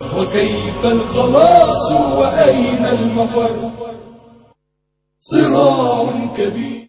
وكيف الخلاص وأين المفر صراع كبير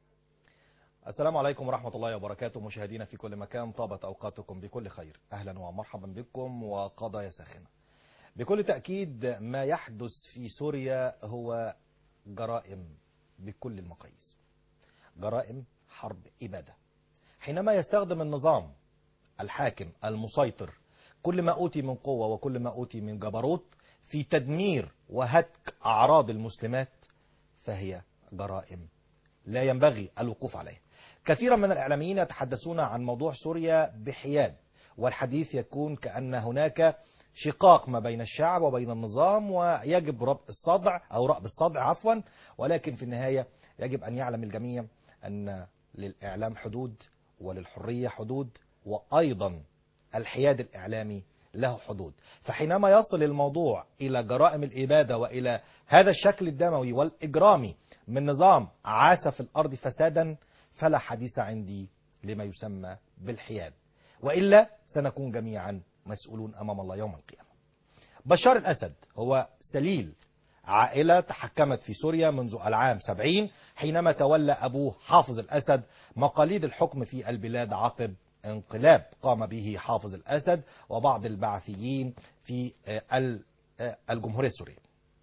السلام عليكم ورحمة الله وبركاته مشاهدينا في كل مكان طابت أوقاتكم بكل خير أهلا ومرحبا بكم وقضايا ساخنة بكل تأكيد ما يحدث في سوريا هو جرائم بكل المقاييس جرائم حرب إبادة حينما يستخدم النظام الحاكم المسيطر كل ما أوتي من قوة وكل ما أوتي من جبروت في تدمير وهتك أعراض المسلمات فهي جرائم لا ينبغي الوقوف عليها كثيرا من الإعلاميين يتحدثون عن موضوع سوريا بحياد والحديث يكون كأن هناك شقاق ما بين الشعب وبين النظام ويجب ربط الصدع أو رأب الصدع عفوا ولكن في النهاية يجب أن يعلم الجميع أن للإعلام حدود وللحرية حدود وأيضا الحياد الإعلامي له حدود فحينما يصل الموضوع إلى جرائم الإبادة وإلى هذا الشكل الدموي والإجرامي من نظام عاش في الأرض فسادا فلا حديث عندي لما يسمى بالحياد وإلا سنكون جميعا مسؤولون أمام الله يوم القيامة بشار الأسد هو سليل عائلة تحكمت في سوريا منذ العام 70 حينما تولى أبوه حافظ الأسد مقاليد الحكم في البلاد عقب انقلاب قام به حافظ الأسد وبعض البعثيين في الجمهورية السورية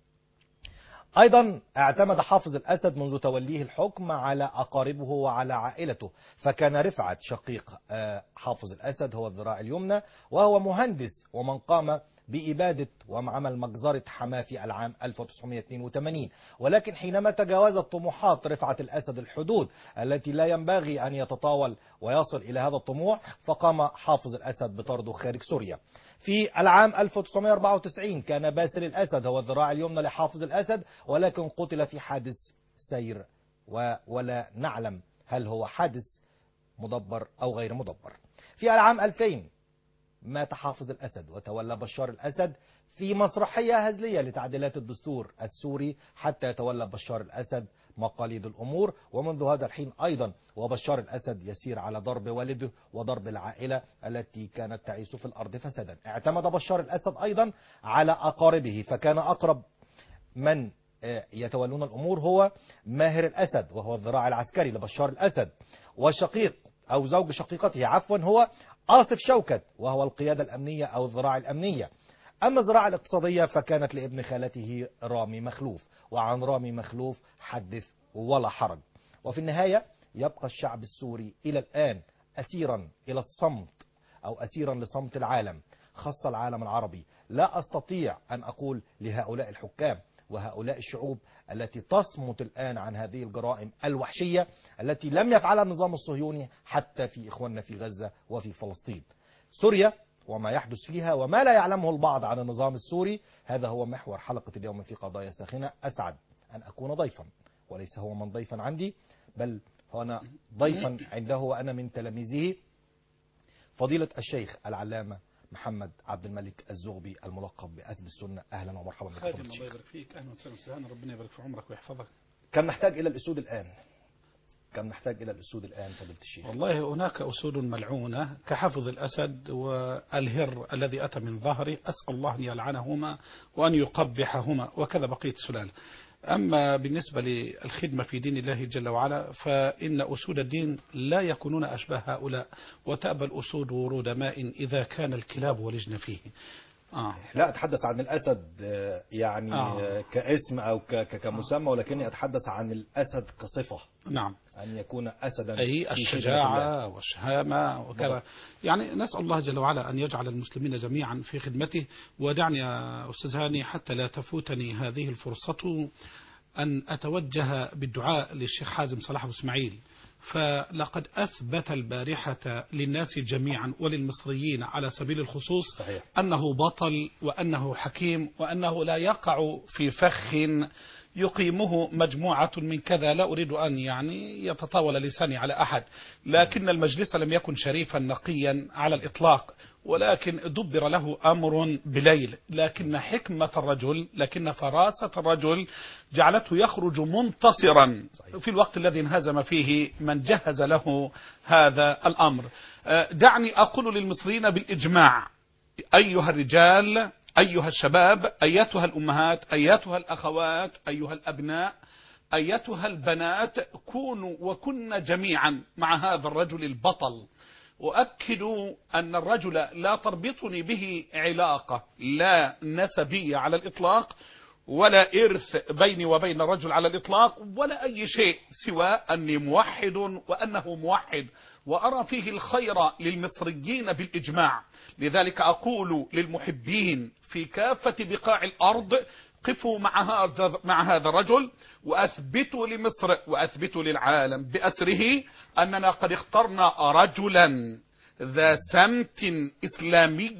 أيضا اعتمد حافظ الأسد منذ توليه الحكم على أقاربه وعلى عائلته فكان رفعت شقيق حافظ الأسد هو الذراع اليمنى وهو مهندس ومن قام بإبادة وعمل مجزرة حماة في العام 1982 ولكن حينما تجاوزت طموحات رفعت الأسد الحدود التي لا ينبغي أن يتطاول ويصل إلى هذا الطموح فقام حافظ الأسد بطرده خارج سوريا في العام 1994 كان باسل الأسد هو الذراع اليمنى لحافظ الأسد ولكن قتل في حادث سير ولا نعلم هل هو حادث مدبر أو غير مدبر في العام 2000 مات حافظ الأسد وتولى بشار الأسد في مسرحية هزلية لتعديلات الدستور السوري حتى يتولى بشار الأسد مقاليد الأمور ومنذ هذا الحين أيضا وبشار الأسد يسير على ضرب والده وضرب العائلة التي كانت تعيش في الأرض فسادا اعتمد بشار الأسد أيضا على أقاربه فكان أقرب من يتولون الأمور هو ماهر الأسد وهو الذراع العسكري لبشار الأسد وشقيق أو زوج شقيقته عفوا هو آصف شوكت وهو القيادة الأمنية أو الذراع الأمنية أما الزراعة الاقتصادية فكانت لابن خالته رامي مخلوف وعن رامي مخلوف حدث ولا حرج وفي النهاية يبقى الشعب السوري إلى الآن أسيرا إلى الصمت أو أسيرا لصمت العالم خاصة العالم العربي لا أستطيع أن أقول لهؤلاء الحكام وهؤلاء الشعوب التي تصمت الآن عن هذه الجرائم الوحشية التي لم يفعلها النظام الصهيوني حتى في إخواننا في غزة وفي فلسطين سوريا وما يحدث فيها وما لا يعلمه البعض عن النظام السوري هذا هو محور حلقة اليوم في قضايا ساخنة أسعد أن أكون ضيفا وليس هو من ضيفا عندي بل هو أنا ضيفا عنده وأنا من تلاميذه فضيلة الشيخ العلامة محمد عبد الملك الزغبي الملقب بأسد السنة أهلا ومرحبا بك خادم الله يبارك فيك أهلا وسهلا وسهلا ربنا يبارك في عمرك ويحفظك كم نحتاج إلى الأسود الآن كم نحتاج إلى الأسود الآن فضيلة الشيخ والله هناك أسود ملعونة كحفظ الأسد والهر الذي أتى من ظهره أسأل الله أن يلعنهما وأن يقبحهما وكذا بقية السلالة أما بالنسبة للخدمة في دين الله جل وعلا فإن أسود الدين لا يكونون أشباه هؤلاء وتأبى الأسود ورود ماء إذا كان الكلاب ولجن فيه آه. لا أتحدث عن الأسد يعني آه. كاسم أو كمسمى ولكني أتحدث عن الأسد كصفة نعم أن يكون أسدا أي الشجاعة والشهامة وكذا يعني نسأل الله جل وعلا أن يجعل المسلمين جميعا في خدمته ودعني يا أستاذ هاني حتى لا تفوتني هذه الفرصة أن أتوجه بالدعاء للشيخ حازم صلاح أبو إسماعيل فلقد أثبت البارحة للناس جميعا وللمصريين على سبيل الخصوص صحيح. أنه بطل وأنه حكيم وأنه لا يقع في فخ يقيمه مجموعة من كذا لا أريد أن يعني يتطاول لساني على أحد لكن المجلس لم يكن شريفا نقيا على الإطلاق ولكن دبر له أمر بليل لكن حكمة الرجل لكن فراسة الرجل جعلته يخرج منتصرا في الوقت الذي انهزم فيه من جهز له هذا الأمر دعني أقول للمصريين بالإجماع أيها الرجال أيها الشباب أيتها الأمهات أيتها الأخوات أيها الأبناء أيتها البنات كونوا وكن جميعا مع هذا الرجل البطل أؤكد أن الرجل لا تربطني به علاقة لا نسبية على الإطلاق ولا إرث بيني وبين الرجل على الإطلاق ولا أي شيء سوى أني موحد وأنه موحد وأرى فيه الخير للمصريين بالإجماع لذلك أقول للمحبين في كافة بقاع الأرض قفوا مع هذا مع هذا الرجل واثبتوا لمصر واثبتوا للعالم باسره اننا قد اخترنا رجلا ذا سمت اسلامي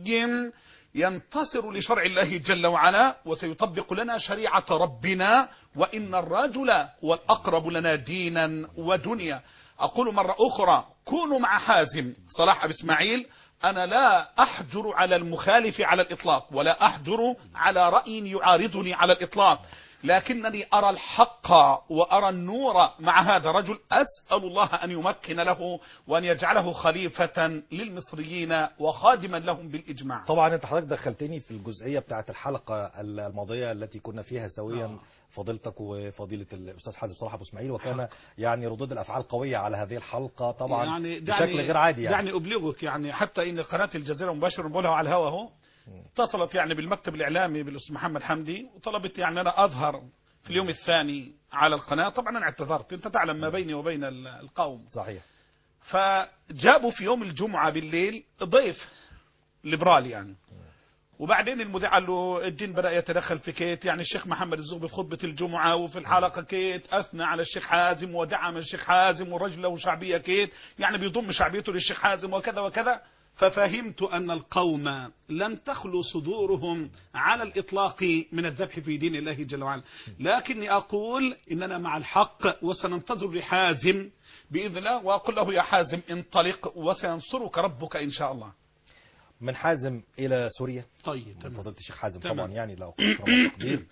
ينتصر لشرع الله جل وعلا وسيطبق لنا شريعه ربنا وان الرجل هو الاقرب لنا دينا ودنيا اقول مره اخرى كونوا مع حازم صلاح ابي اسماعيل أنا لا أحجر على المخالف على الإطلاق ولا أحجر على رأي يعارضني على الإطلاق لكنني أرى الحق وأرى النور مع هذا الرجل أسأل الله أن يمكن له وأن يجعله خليفة للمصريين وخادما لهم بالإجماع طبعا انت حضرتك دخلتني في الجزئيه بتاعه الحلقه الماضيه التي كنا فيها سويا آه. فضيلتك وفضيله الاستاذ حازم صلاح ابو اسماعيل وكان يعني ردود الافعال قويه على هذه الحلقه طبعا يعني بشكل غير عادي يعني دعني أبلغك يعني حتى إن قناة الجزيرة مباشر بقولها على الهوا أهو اتصلت يعني بالمكتب الإعلامي بالأستاذ محمد حمدي وطلبت يعني أنا أظهر في اليوم الثاني على القناة طبعا أنا اعتذرت أنت تعلم ما بيني وبين ال- القوم صحيح فجابوا في يوم الجمعة بالليل ضيف ليبرالي يعني وبعدين المذيع قال له الدين بدأ يتدخل في كيت يعني الشيخ محمد الزغبي في خطبة الجمعة وفي الحلقة كيت أثنى على الشيخ حازم ودعم الشيخ حازم والرجل له شعبية كيت يعني بيضم شعبيته للشيخ حازم وكذا وكذا ففهمت أن القوم لن تخلو صدورهم على الإطلاق من الذبح في دين الله جل وعلا لكني أقول إننا مع الحق وسننتظر لحازم بإذن الله وأقول له يا حازم انطلق وسينصرك ربك إن شاء الله من حازم الى سوريا طيب من فضيله الشيخ حازم تمام. طبعا يعني له احترام والتقدير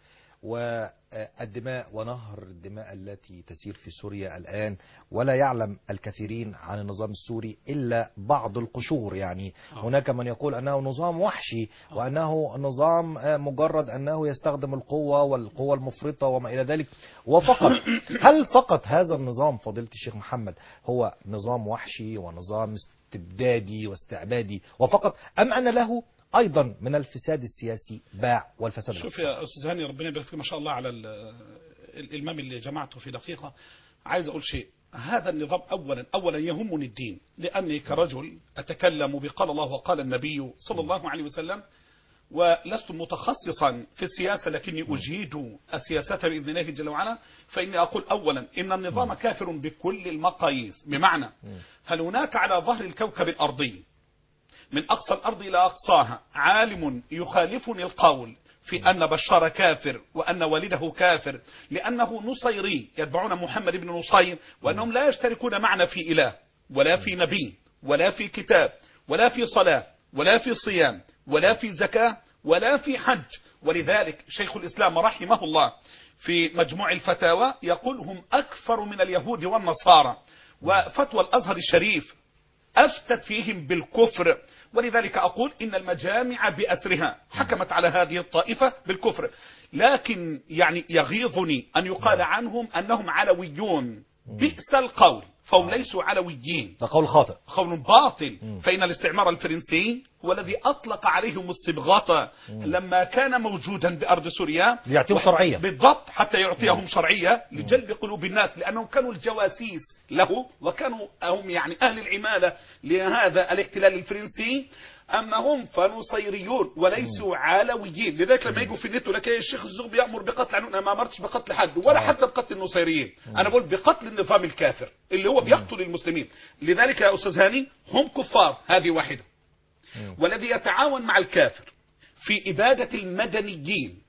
والدماء ونهر الدماء التي تسير في سوريا الآن ولا يعلم الكثيرين عن النظام السوري إلا بعض القشور يعني آه. هناك من يقول أنه نظام وحشي وأنه نظام آه، مجرد أنه يستخدم القوة والقوة المفرطة وما إلى ذلك وفقط هل فقط هذا النظام فضيلة الشيخ محمد هو نظام وحشي ونظام استبدادي واستعبادي وفقط أم أن له أيضا من الفساد السياسي باع والفساد شوف الاقتصادي؟ يا استاذ هاني ربنا يبارك فيك ما شاء الله على ال- الالمام اللي جمعته في دقيقه عايز اقول شيء هذا النظام اولا اولا يهمني الدين لاني كرجل اتكلم بقال الله وقال النبي صلى الله عليه وسلم ولست متخصصا في السياسه لكني اجيد السياسه باذن الله جل وعلا فاني اقول اولا ان النظام كافر بكل المقاييس بمعنى هل هناك على ظهر الكوكب الارضي من أقصى الأرض إلى أقصاها عالم يخالفني القول في أن بشار كافر وأن والده كافر لأنه نصيري يتبعون محمد بن نصير وأنهم لا يشتركون معنا في إله ولا في نبي ولا في كتاب ولا في صلاة ولا في صيام ولا في زكاة ولا في حج ولذلك شيخ الإسلام رحمه الله في مجموع الفتاوى يقول هم أكثر من اليهود والنصارى وفتوى الأزهر الشريف أفتت فيهم بالكفر ولذلك أقول إن المجامع بأسرها حكمت على هذه الطائفة بالكفر لكن يعني يغيظني أن يقال عنهم أنهم علويون بئس القول فهم ليسوا علويين ده قول خاطئ قول باطل فإن الاستعمار الفرنسي هو الذي أطلق عليهم الصبغة لما كان موجودا بأرض سوريا ليعطيهم شرعية. بالضبط حتى يعطيهم شرعية لجلب قلوب الناس لأنهم كانوا الجواسيس له وكانوا هم يعني أهل العمالة لهذا الاحتلال الفرنسي أما هم فنصيريون وليسوا علويين لذلك لما يجوا في النت يقول لك إيه الشيخ الزغبي يأمر بقتل عنون أنا ما أمرتش بقتل حد ولا آه. حتى بقتل النصيريين أنا بقول بقتل النظام الكافر اللي هو بيقتل المسلمين لذلك يا أستاذ هاني هم كفار هذه واحدة والذي يتعاون مع الكافر في إبادة المدنيين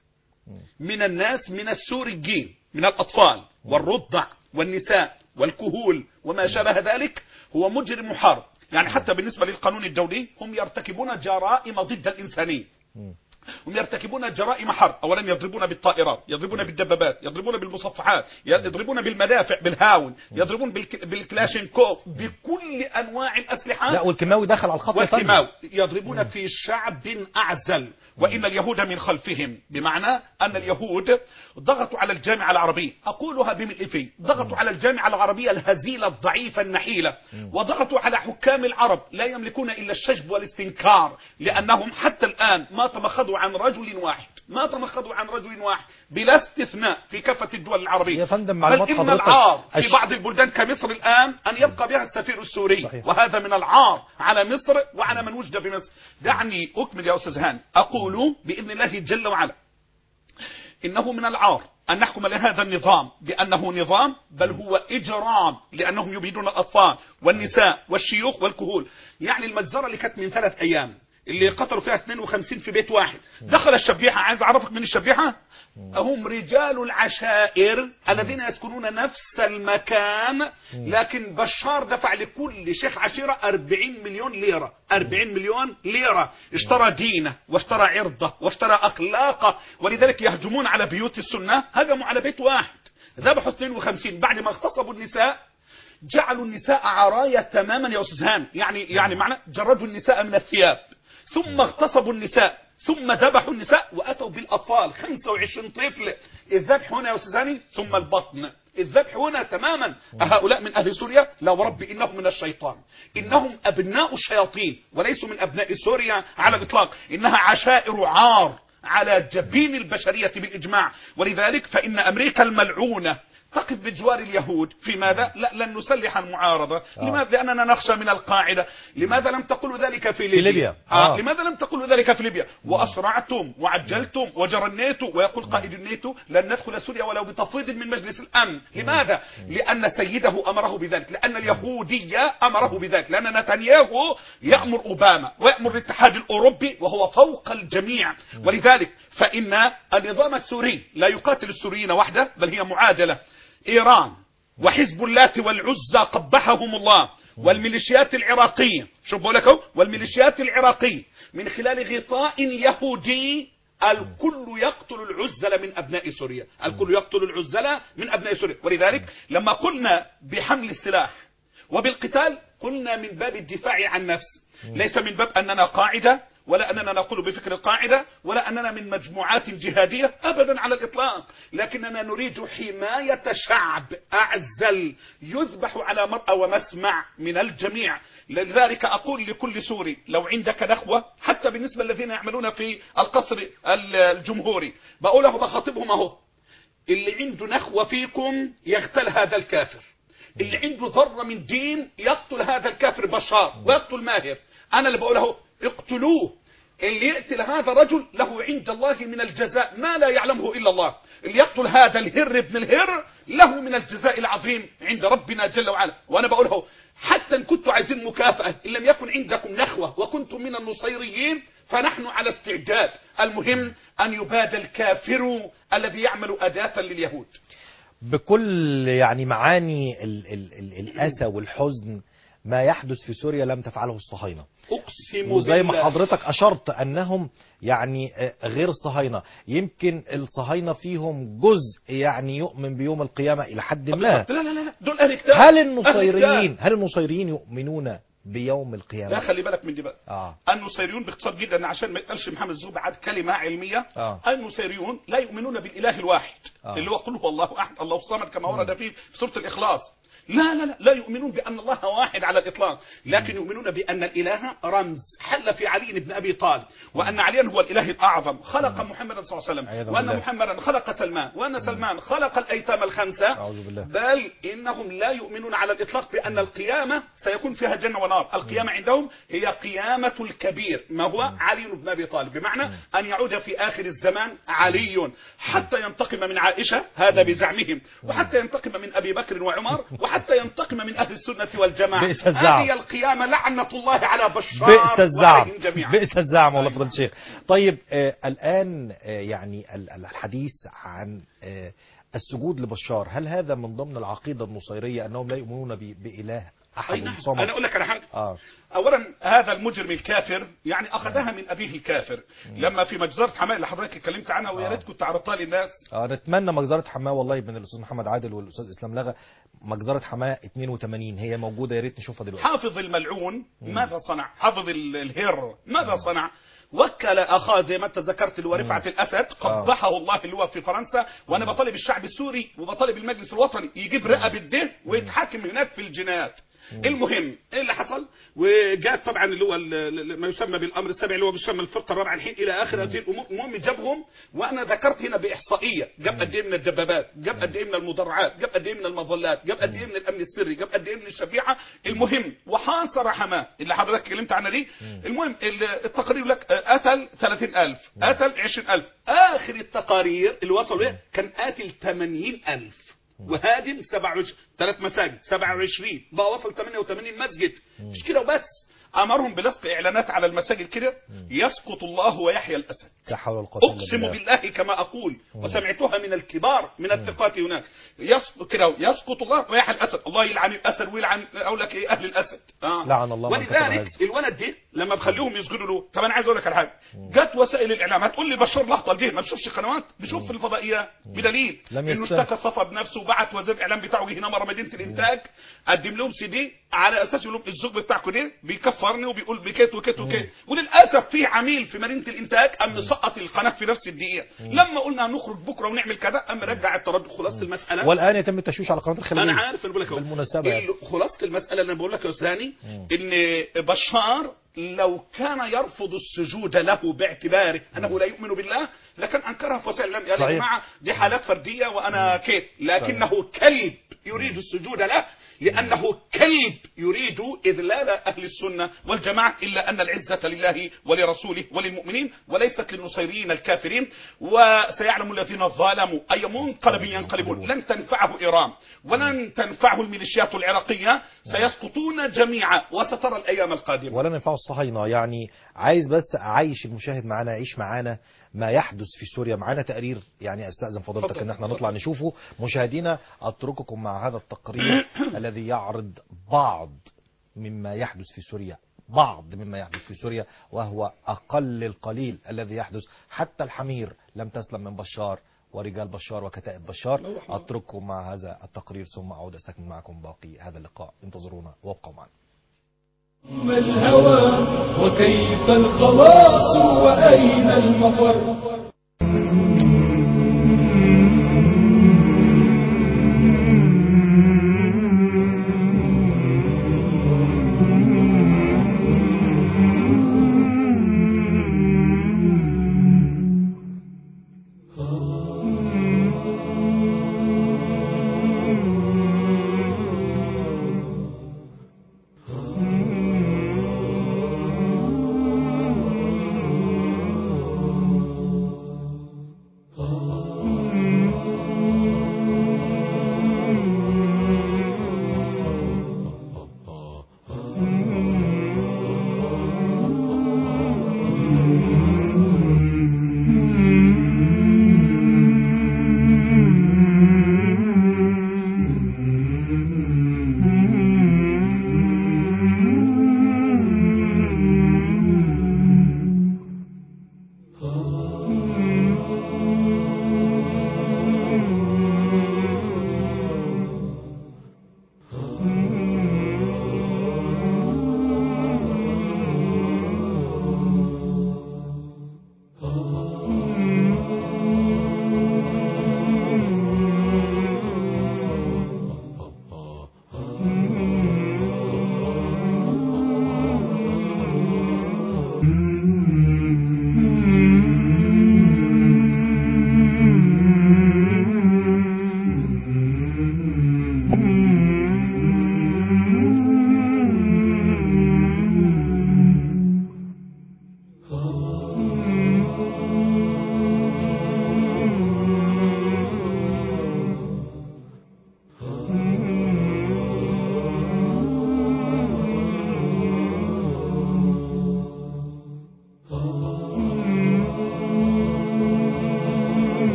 من الناس من السوريين من الأطفال والرضع والنساء والكهول وما شابه ذلك هو مجرم حرب يعني حتى بالنسبة للقانون الدولي هم يرتكبون جرائم ضد الإنسانية هم يرتكبون جرائم حرب اولا يضربون بالطائرات يضربون بالدبابات يضربون بالمصفحات يضربون بالمدافع بالهاون يضربون بالك- بالكلاشينكوف بكل انواع الاسلحه لا والكيماوي دخل على الخط يا فندم. والكيماوي يضربون في شعب أعزل وإن اليهود من خلفهم بمعنى أن اليهود ضغطوا على الجامعة العربية أقولها بملء في ضغطوا على الجامعة العربية الهزيلة الضعيفة النحيلة وضغطوا على حكام العرب لا يملكون إلا الشجب والاستنكار لأنهم حتى الآن ما تمخضوا عن رجل واحد ما تمخضوا عن رجل واحد بلا استثناء في كافة الدول العربية يا فندم بل معلومات إن حضرتك العار في أش- بعض البلدان كمصر الآن أن يبقى بها السفير السوري صحيح. وهذا من العار على مصر وعلى من وجد في مصر دعني أكمل يا أستاذ هاني أقول بإذن الله جل وعلا إنه من العار أن نحكم لهذا النظام بأنه نظام بل هو إجرام لأنهم يبيدون الأطفال والنساء والشيوخ والكهول يعني المجزرة اللي كانت من ثلاث أيام اللي قتلوا فيها 52 في بيت واحد دخل الشبيحة عايز أعرفك من الشبيحة هم رجال العشائر الذين يسكنون نفس المكان لكن بشار دفع لكل شيخ عشيرة 40 مليون ليرة 40 مليون ليرة اشترى دينه واشترى عرضه واشترى أخلاقه ولذلك يهجمون على بيوت السنة هجموا على بيت واحد ذبحوا 52 بعد ما اغتصبوا النساء جعلوا النساء عرايا تماما يا أستاذ هان يعني يعني معنى جردوا النساء من الثياب ثم اغتصبوا النساء ثم ذبحوا النساء واتوا بالاطفال 25 طفل الذبح هنا يا استاذ هاني ثم البطن الذبح هنا تماما هؤلاء من اهل سوريا لا وربي انهم من الشيطان انهم ابناء الشياطين وليسوا من ابناء سوريا على الاطلاق انها عشائر عار على جبين البشريه بالاجماع ولذلك فان امريكا الملعونه تقف بجوار اليهود في ماذا؟ لا لن نسلح المعارضة آه. لماذا؟ لأننا نخشى من القاعدة لماذا لم تقولوا ذلك في ليبيا؟ ليبيا. آه. آه. لماذا لم تقولوا ذلك في ليبيا؟ وأسرعتم وعجلتم وجرى الناتو ويقول قائد الناتو لن ندخل سوريا ولو بتفويض من مجلس الأمن لماذا؟ لأن سيده أمره بذلك لأن اليهودية أمره بذلك لأن نتنياهو يأمر أوباما ويأمر الاتحاد الأوروبي وهو فوق الجميع ولذلك فإن النظام السوري لا يقاتل السوريين وحده بل هي معادلة إيران وحزب اللات والعزى قبحهم الله والميليشيات العراقية شوف بقول لك أهو، والميليشيات العراقية من خلال غطاء يهودي الكل يقتل العزلة من أبناء سوريا الكل يقتل العزلة من أبناء سوريا ولذلك لما قلنا بحمل السلاح وبالقتال قلنا من باب الدفاع عن نفس ليس من باب أننا قاعدة ولا أننا نقول بفكر القاعدة ولا أننا من مجموعات جهادية أبدا على الإطلاق لكننا نريد حماية شعب أعزل يذبح على مرأى ومسمع من الجميع لذلك أقول لكل سوري لو عندك نخوة حتى بالنسبة الذين يعملون في القصر الجمهوري بقوله بخاطبهم أهو اللي عنده نخوة فيكم يغتال هذا الكافر اللي عنده ذرة من دين يقتل هذا الكافر بشار ويقتل ماهر أنا اللي بقوله اقتلوه اللي يقتل هذا الرجل له عند الله من الجزاء ما لا يعلمه إلا الله اللي يقتل هذا الهر ابن الهر له من الجزاء العظيم عند ربنا جل وعلا وأنا بقوله حتى إن كنتوا عايزين مكافأة إن لم يكن عندكم نخوة وكنتم من النصيريين فنحن على استعداد المهم أن يباد الكافر الذي يعمل أداة لليهود بكل يعني معاني ال ال ال الأسى والحزن ما يحدث في سوريا لم تفعله الصهاينة أقسم وزي ما بالله. حضرتك أشرت أنهم يعني آه، غير الصهاينة يمكن الصهاينة فيهم جزء يعني يؤمن بيوم القيامة إلى حد ما لا لا لا لا دول أهل كتاب هل أهل النصيريين كتاب. هل النصيريين يؤمنون بيوم لا القيامة خلي بالك من دي بقى آه النصيريون باختصار جدا عشان ما يتقالش محمد زوب بعد كلمة علمية آه. النصيريون لا يؤمنون بالإله الواحد آه. اللي هو قل هو الله أحد الله الصمد كما ورد فيه في سورة الإخلاص لا لا لا لا يؤمنون بأن الله واحد على الإطلاق لكن يؤمنون بأن الإله رمز حل في علي بن أبي طالب وأن عليا هو الإله الأعظم خلق محمدا صلى الله عليه عياذا وسلم وأن بالله. محمدا خلق سلمان وأن سلمان خلق الأيتام الخمسة أعوذ بالله. بل إنهم لا يؤمنون على الإطلاق بأن القيامة سيكون فيها جنة ونار القيامة عندهم هي قيامة الكبير ما هو علي بن أبي طالب بمعنى أن يعود في آخر الزمان علي حتى ينتقم من عائشة هذا بزعمهم وحتى ينتقم من أبي بكر وعمر وحتى ينتقم من أهل السنة والجماعة بئس الزعم. هذه القيامة لعنة الله على بشار بئس الزعم وعليهم جميعا بئس الزعم والله فضل الشيخ طيب آه الآن آه يعني ال- ال- الحديث عن آه السجود لبشار هل هذا من ضمن العقيدة النصيرية أنهم لا يؤمنون ب- بإله احد أي نعم. الصمد انا اقول لك على حاجه اه اولا هذا المجرم الكافر يعني اخذها من ابيه الكافر لما في مجزره حماية اللي حضرتك اتكلمت عنها ويا آه. ريت كنت عرضتها للناس اه نتمنى مجزره حماه والله من الاستاذ محمد عادل والاستاذ اسلام لغا مجزره حماه 82 هي موجوده يا ريت نشوفها دلوقتي حافظ الملعون ماذا صنع حافظ ال- الهر ماذا صنع وكل اخاه زي ما انت ذكرت اللي هو رفعت الاسد قبحه الله اللي هو في فرنسا وانا بطالب الشعب السوري وبطالب المجلس الوطني يجيب رقبه ده ويتحاكم هناك في الجنايات المهم ايه اللي حصل وجاء طبعا اللي هو ال- ال- ما يسمى بالامر السابع اللي هو بيسمى الفرقه الرابعه الحين الى اخر هذه الامور المهم جابهم وانا ذكرت هنا باحصائيه جاب قد ايه من الدبابات جاب قد ايه من المدرعات جاب قد ايه من المظلات جاب قد ايه من الامن السري جاب قد ايه من الشفيعه المهم وحاصر حماه اللي حضرتك اتكلمت عنها دي المهم ال- التقرير لك آه، قتل 30000 قتل 20000 اخر التقارير اللي وصلوا ليه كان قاتل 80000 وهادم 27 ثلاث مساجد 27 بقى وصل 88 مسجد مش كده وبس امرهم بلصق اعلانات على المساجد كده يسقط الله ويحيى الاسد لا حول ولا قوه الا اقسم بالله بالله كما اقول وسمعتها من الكبار من الثقات هناك يسقط كده يسقط الله ويحيى الاسد الله يلعن الاسد ويلعن اقول لك ايه اهل الاسد آه. لعن الله من كتب ولذلك هذا. الولد ده لما بخليهم يسجدوا له طب انا عايز اقول لك على حاجه جت وسائل الاعلام هتقول لي بشار الاهطل ده ما بيشوفش قنوات بيشوف في الفضائيات بدليل لم انه يستاهل. اشتكى صفى بنفسه وبعت وزير الاعلام بتاعه جه هنا مره مدينه الانتاج قدم لهم سي دي على اساس يقول لهم الزوج بتاعكم ده بيكفرني وبيقول بكيت وكيت وكيت وللاسف في عميل في مدينه الانتاج قام مسقط القناه في نفس الدقيقه لما قلنا هنخرج بكره ونعمل كذا قام رجع التردد خلاصه المساله والان يتم التشويش على قناه الخليج انا عارف انا بقول لك أهو. بالمناسبة يعني. ال- خلاصه المساله اللي انا بقول لك يا استاذ ان بشار لو كان يرفض السجود له باعتباره انه لا يؤمن بالله لكن انكرها في وسائل الاعلام قال يا صحيح. جماعه دي حالات فرديه وانا كيف لكنه كلب يريد السجود له لأنه كلب يريد إذلال أهل السنة والجماعة إلا أن العزة لله ولرسوله وللمؤمنين وليست للنصيريين الكافرين وسيعلم الذين ظلموا أي منقلب ينقلبون لن تنفعه إيران ولن تنفعه الميليشيات العراقية سيسقطون جميعا وسترى الأيام القادمة ولا ينفعوا الصهاينة يعني عايز بس أعيش المشاهد معانا يعيش معانا ما يحدث في سوريا معانا تقرير يعني أستأذن فضيلتك اتفضل، أن احنا اتفضل. نطلع نشوفه مشاهدينا أترككم مع هذا التقرير الذي يعرض بعض مما يحدث في سوريا بعض مما يحدث في سوريا وهو أقل القليل الذي يحدث حتى الحمير لم تسلم من بشار ورجال بشار وكتائب بشار أترككم مع هذا التقرير ثم أعود أستكمل معكم باقي هذا اللقاء انتظرونا وابقوا معنا ما الهوى وكيف الخلاص وأين المفر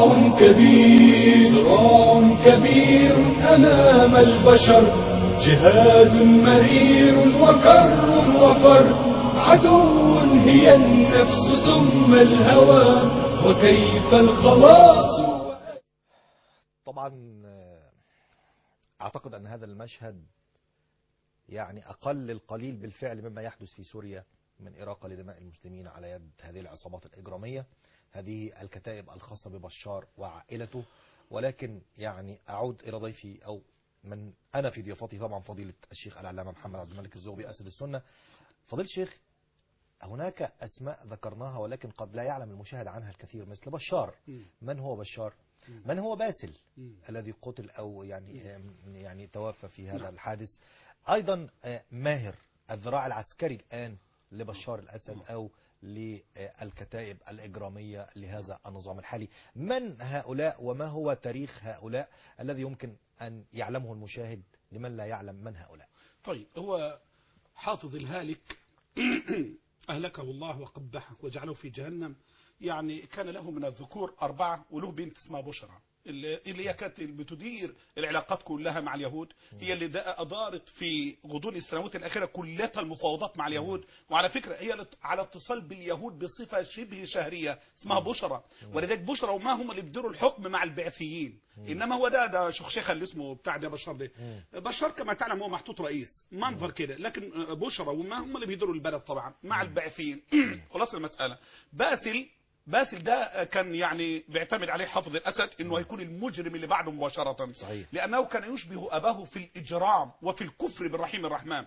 صراع كبير صراع كبير أمام البشر جهاد مرير وكر وفر عدو هي النفس ثم الهوى وكيف الخلاص طبعا آه، اعتقد ان هذا المشهد يعني اقل القليل بالفعل مما يحدث في سوريا من اراقه لدماء المسلمين على يد هذه العصابات الاجراميه هذه الكتائب الخاصه ببشار وعائلته ولكن يعني اعود الى ضيفي او من انا في ضيافتي طبعا فضيله الشيخ العلامه محمد عبد الملك الزغبي اسد السنه فضيله الشيخ هناك اسماء ذكرناها ولكن قد لا يعلم المشاهد عنها الكثير مثل بشار من هو بشار من هو باسل الذي قتل او يعني يعني توفى في هذا الحادث ايضا آه، ماهر الذراع العسكري الان لبشار الاسد او للكتائب الاجراميه لهذا النظام الحالي من هؤلاء وما هو تاريخ هؤلاء الذي يمكن ان يعلمه المشاهد لمن لا يعلم من هؤلاء طيب هو حافظ الهالك أهلكه الله وقبحه وجعله في جهنم يعني كان له من الذكور أربعة وله بنت اسمها بشرى اللي اللي هي كانت بتدير العلاقات كلها مع اليهود هي اللي دا- أدارت في غضون السنوات الأخيرة كلها المفاوضات مع اليهود وعلى فكرة هي اللي على اتصال باليهود بصفة شبه شهرية اسمها بشرى ولذلك بشرى وما هم اللي بيديروا الحكم مع البعثيين إنما هو ده ده شخشيخة اللي اسمه بتاع ده بشار ده بشار كما تعلم هو محطوط رئيس منظر كده لكن بشرى وما هم اللي بيديروا البلد طبعا مع البعثيين خلاص المسألة باسل باسل ده كان يعني بيعتمد عليه حافظ الاسد انه هيكون المجرم اللي بعده مباشره صحيح. لانه كان يشبه اباه في الاجرام وفي الكفر بالرحيم الرحمن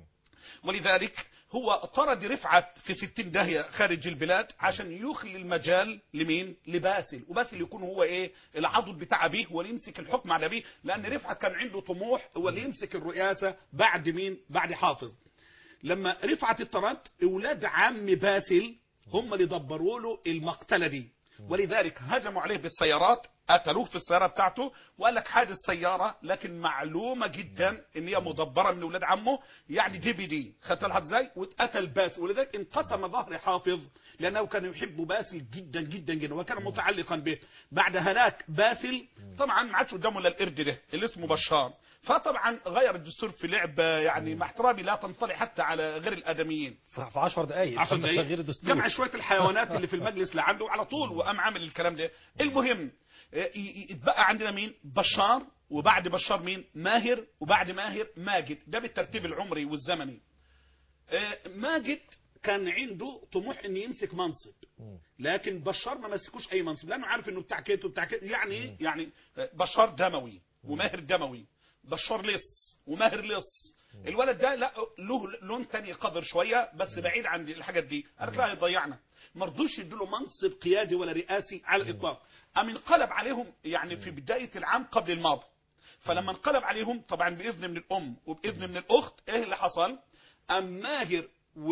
ولذلك هو طرد رفعت في ستين داهية خارج البلاد عشان يخلي المجال لمين لباسل وباسل يكون هو ايه العضد بتاع ابيه هو اللي يمسك الحكم على ابيه لان رفعت كان عنده طموح هو اللي يمسك الرئاسة بعد مين بعد حافظ لما رفعت الطرد اولاد عم باسل هم اللي دبروا له المقتله دي ولذلك هجموا عليه بالسيارات قتلوه في السياره بتاعته وقال لك حادث سياره لكن معلومه جدا ان هي مدبره من اولاد عمه يعني دي بي دي خدت لحد ازاي واتقتل باسل ولذلك انقسم ظهر حافظ لانه كان يحب باسل جدا جدا جدا وكان متعلقا به بعد هلاك باسل طبعا ما عادش قدامه الا القرد ده اللي اسمه بشار فطبعا غير الدستور في لعبه يعني مع احترامي لا تنطلي حتى على غير الادميين في 10 دقائق عشان تم تغيير الدستور جمع شويه الحيوانات اللي في المجلس اللي عنده على طول وقام عامل الكلام ده المهم ي- ي- يتبقى عندنا مين بشار وبعد بشار مين ماهر وبعد ماهر ماجد ده بالترتيب العمري والزمني آه، ماجد كان عنده طموح ان يمسك منصب لكن بشار ما مسكوش اي منصب لانه عارف انه بتاع كيت وبتاع كيت يعني إيه؟ يعني آه، بشار دموي وماهر دموي بشار لص وماهر لص الولد ده لا له لون تاني قدر شويه بس بعيد عن الحاجات دي قال لك لا هيضيعنا ما رضوش يدوا منصب قيادي ولا رئاسي على الاطلاق قام انقلب عليهم يعني في بدايه العام قبل الماضي فلما انقلب عليهم طبعا باذن من الام وباذن من الاخت ايه اللي حصل ام ماهر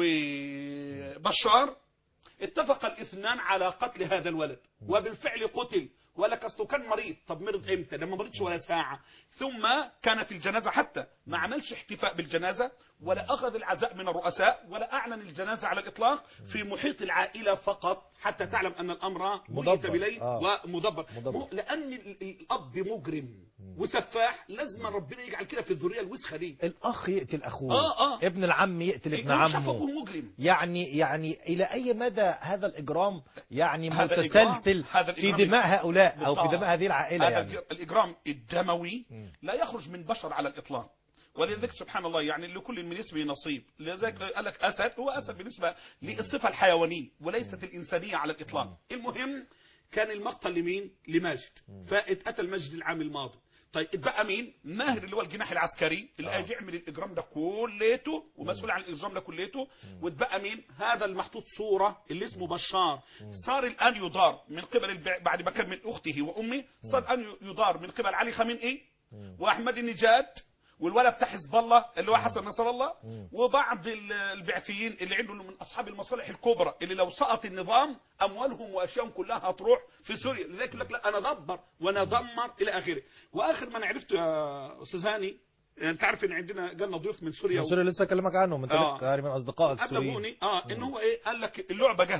وبشار اتفق الاثنان على قتل هذا الولد وبالفعل قتل ولك اصله كان مريض طب مرض امتى ده ما مرضش ولا ساعه ثم كانت الجنازه حتى ما عملش احتفاء بالجنازه ولا اخذ العزاء من الرؤساء ولا اعلن الجنازه على الاطلاق في محيط العائله فقط حتى تعلم ان الامر بيت مدبر. بليل آه. ومدبر مدبر. مو- لان ال- الاب مجرم وسفاح لازم ربنا يجعل كده في الذريه الوسخه دي الاخ يقتل اخوه آه، آه. ابن العم يقتل ابن يكون شاف عمه ابوه مجرم يعني يعني الى اي مدى هذا الاجرام يعني هذا الإجرام- متسلسل هذا في الإجرام- دماء هؤلاء او في بالطبع. دماء هذه العائله هذا يعني الاجرام الدموي لا يخرج من بشر على الاطلاق ولذلك سبحان الله يعني لكل من اسمه نصيب لذلك قال لك اسد هو اسد بالنسبه للصفه الحيوانيه وليست الانسانيه على الاطلاق المهم كان المقتل لمين لماجد فاتقتل ماجد العام الماضي طيب اتبقى مين ماهر اللي هو الجناح العسكري اللي آه. هيجي يعمل الاجرام ده كليته ومسؤول عن الاجرام ده كليته واتبقى مين هذا المحطوط صوره اللي اسمه بشار صار الان يدار من قبل البع... بعد ما كان من اخته وامه صار الان يدار من قبل علي خامنئي واحمد النجاد والولد بتاع حزب الله اللي هو حسن نصر الله وبعض ال- البعثيين اللي عنده من اصحاب المصالح الكبرى اللي لو سقط النظام اموالهم واشيائهم كلها هتروح في سوريا لذلك يقول لك لا انا دبر وانا دمر الى اخره واخر ما انا عرفته يا استاذ هاني انت عارف ان عندنا جالنا ضيوف من سوريا سوري لسه اكلمك عنه من آه. تلك يعني من اصدقائك السوريين قبلوني اه ان هو ايه قال لك اللعبه جاهزه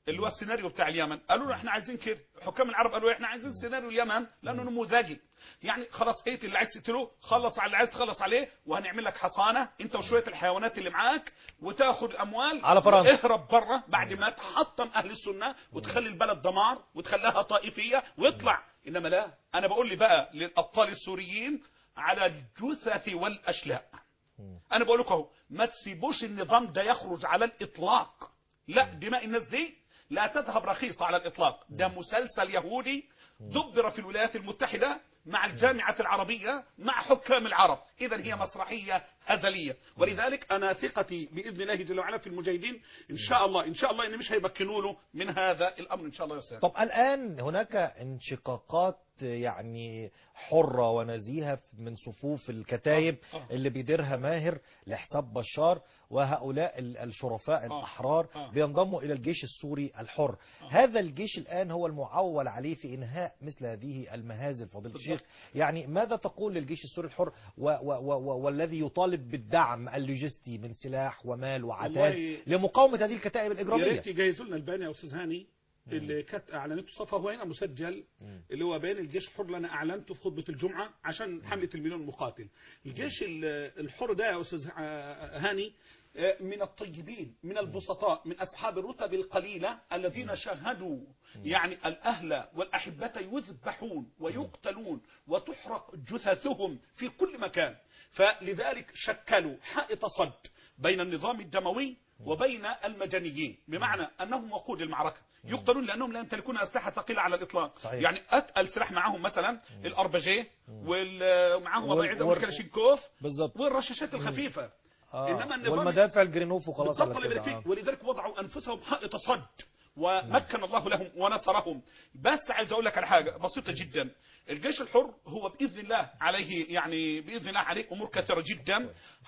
اللي هو السيناريو بتاع اليمن قالوا له احنا عايزين كده حكام العرب قالوا احنا عايزين سيناريو اليمن لانه نموذجي يعني خلاص اقتل اللي عايز تقتله خلص على اللي عايز تخلص عليه وهنعمل لك حصانه انت وشويه الحيوانات اللي معاك وتاخد الاموال على فرنسا. اهرب بره بعد ما تحطم اهل السنه وتخلي البلد دمار وتخليها طائفيه ويطلع انما لا انا بقول لي بقى للابطال السوريين على الجثث والاشلاء انا بقول لكم اهو ما تسيبوش النظام ده يخرج على الاطلاق لا دماء الناس دي لا تذهب رخيصة على الاطلاق ده مسلسل يهودي دبر في الولايات المتحدة مع الجامعة العربية مع حكام العرب إذا هي مسرحية هزلية ولذلك أنا ثقتي بإذن الله جل وعلا في المجاهدين إن شاء الله إن شاء الله إن مش هيمكنوا له من هذا الأمر إن شاء الله يا أستاذ طب الآن هناك انشقاقات يعني حرة ونزيهة من صفوف الكتائب آه، آه. اللي بيديرها ماهر لحساب بشار وهؤلاء ال- الشرفاء الأحرار آه. بينضموا إلى الجيش السوري الحر هذا الجيش الآن هو المعول عليه في إنهاء مثل هذه المهازل فضيلة الشيخ يعني ماذا تقول للجيش السوري الحر و و و و والذي يطالب بالدعم اللوجستي من سلاح ومال وعتاد والله لمقاومة هذه الكتائب يا الإجرامية ريت يجهزوا لنا البيان يا أستاذ هاني اللي كانت اعلنته صفا هو هنا مسجل اللي هو بيان الجيش الحر اللي انا اعلنته في خطبه الجمعه عشان حمله المليون المقاتل الجيش ال- الحر ده يا استاذ آه، هاني آه، من الطيبين من البسطاء من اصحاب الرتب القليله الذين شاهدوا يعني الاهل والاحبه يذبحون ويقتلون وتحرق جثثهم في كل مكان فلذلك شكلوا حائط صد بين النظام الدموي وبين المدنيين بمعنى انهم وقود المعركه يقتلون لانهم لا يمتلكون اسلحه ثقيله على الاطلاق صحيح. يعني اتقل سلاح معاهم مثلا الاربجيه ومعاهم وال- وضعيه وال- والكلاشينكوف بالظبط والرشاشات الخفيفه آه. انما النظام والمدافع الجرينوف وخلاص بالضبط على كده الامريكي آه. ولذلك وضعوا انفسهم حائط صد ومكن الله لهم ونصرهم بس عايز اقول لك على حاجه بسيطه جدا الجيش الحر هو باذن الله عليه يعني باذن الله عليه امور كثيره جدا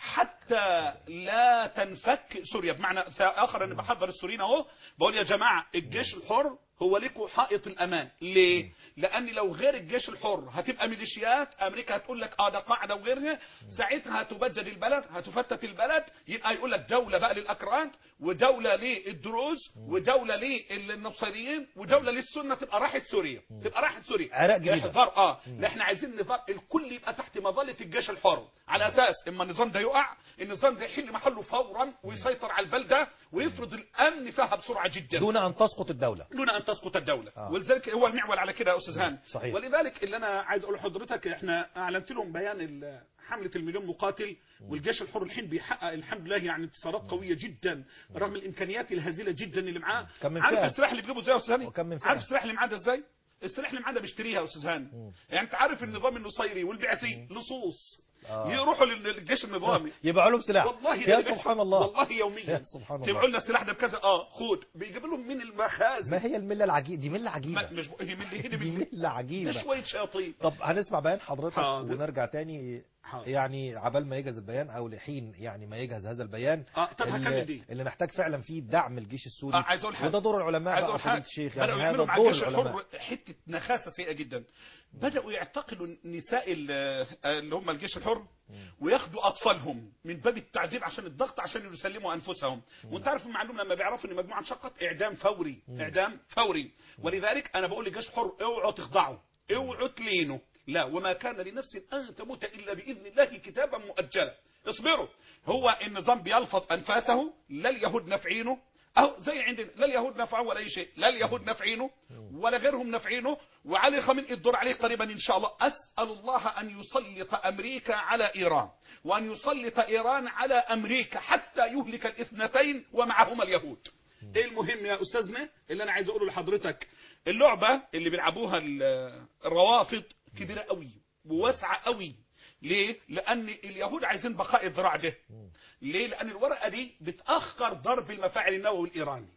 حتى لا تنفك سوريا بمعنى اخر انا بحذر السوريين اهو بقول يا جماعه الجيش الحر هو لكم حائط الامان ليه لان لو غير الجيش الحر هتبقى ميليشيات امريكا هتقول لك اه ده قاعده وغيرها ساعتها هتبدد البلد هتفتت البلد يبقى يقول لك دوله بقى للاكراد ودوله للدروز ودوله للنصيريين ودوله للسنه تبقى راحت سوريا تبقى راحت سوريا عراق جديدة. احذر اه لا احنا عايزين نظام الكل يبقى تحت مظله الجيش الحر على اساس اما النظام ده يقع النظام ده يحل محله فورا ويسيطر على البلده ويفرض الامن فيها بسرعه جدا دون أن تسقط الدولة دون ان تسقط الدوله آه. ولذلك هو المعول على كده يا استاذ هاني صحيح. ولذلك اللي انا عايز اقول لحضرتك احنا اعلنت لهم بيان ال- حمله المليون مقاتل والجيش الحر الحين بيحقق الحمد لله يعني انتصارات قويه جدا رغم الامكانيات الهزيله جدا اللي معاه كم من عارف فئة؟ السلاح اللي بيجيبه ازاي يا استاذ هاني وكم من فئة؟ عارف السلاح اللي معاه ده ازاي السلاح اللي معاه ده بيشتريها يا استاذ هاني يعني انت عارف النظام النصيري والبعثي لصوص آه. يروحوا للجيش النظامي يبقى لهم سلاح والله ده يا اللي بيحصل. سبحان الله والله يوميا يا سبحان الله. تبعوا لنا السلاح ده بكذا اه خد بيجيب لهم من المخازن ما هي الملة العجيبة دي ملة ما عجيبة مش هي من اللي هنا دي من ملة عجيبة ده شويه شياطين طب هنسمع بيان حضرتك حاضر. ونرجع تاني حاضر. يعني عبال ما يجهز البيان او لحين يعني ما يجهز هذا البيان اه طب هكمل اللي, دي اللي نحتاج فعلا فيه دعم الجيش السوري آه عايز اقول حاجه وده دور العلماء عايز بقى اقول فضيلة حاجه الشيخ يعني بداوا هذا يعملوا مع دور الجيش العلماء الحر حته نخاسه سيئه جدا بداوا يعتقلوا النساء ال- اللي هم الجيش الحر وياخدوا اطفالهم من باب التعذيب عشان الضغط عشان يسلموا انفسهم وانت عارف المعلوم لما بيعرفوا ان مجموعه انشقت اعدام فوري اعدام فوري ولذلك انا بقول للجيش الحر اوعوا تخضعوا اوعوا تلينوا لا وما كان لنفس ان تموت الا باذن الله كتابا مؤجلا اصبروا هو النظام بيلفظ انفاسه لا اليهود نافعينه اهو زي عندنا لا اليهود نفعوا ولا اي شيء لا اليهود نافعينه ولا غيرهم نافعينه وعلي خامنئي الدور عليه قريبا ان شاء الله اسال الله ان يسلط امريكا على ايران وان يسلط ايران على امريكا حتى يهلك الاثنتين ومعهما اليهود ايه المهم يا استاذنا اللي انا عايز اقوله لحضرتك اللعبه اللي بيلعبوها ال- الروافض كبيره قوي وواسعه قوي ليه؟ لأن اليهود عايزين بقاء الذراع ده. ليه؟ لأن الورقة دي بتأخر ضرب المفاعل النووي الإيراني.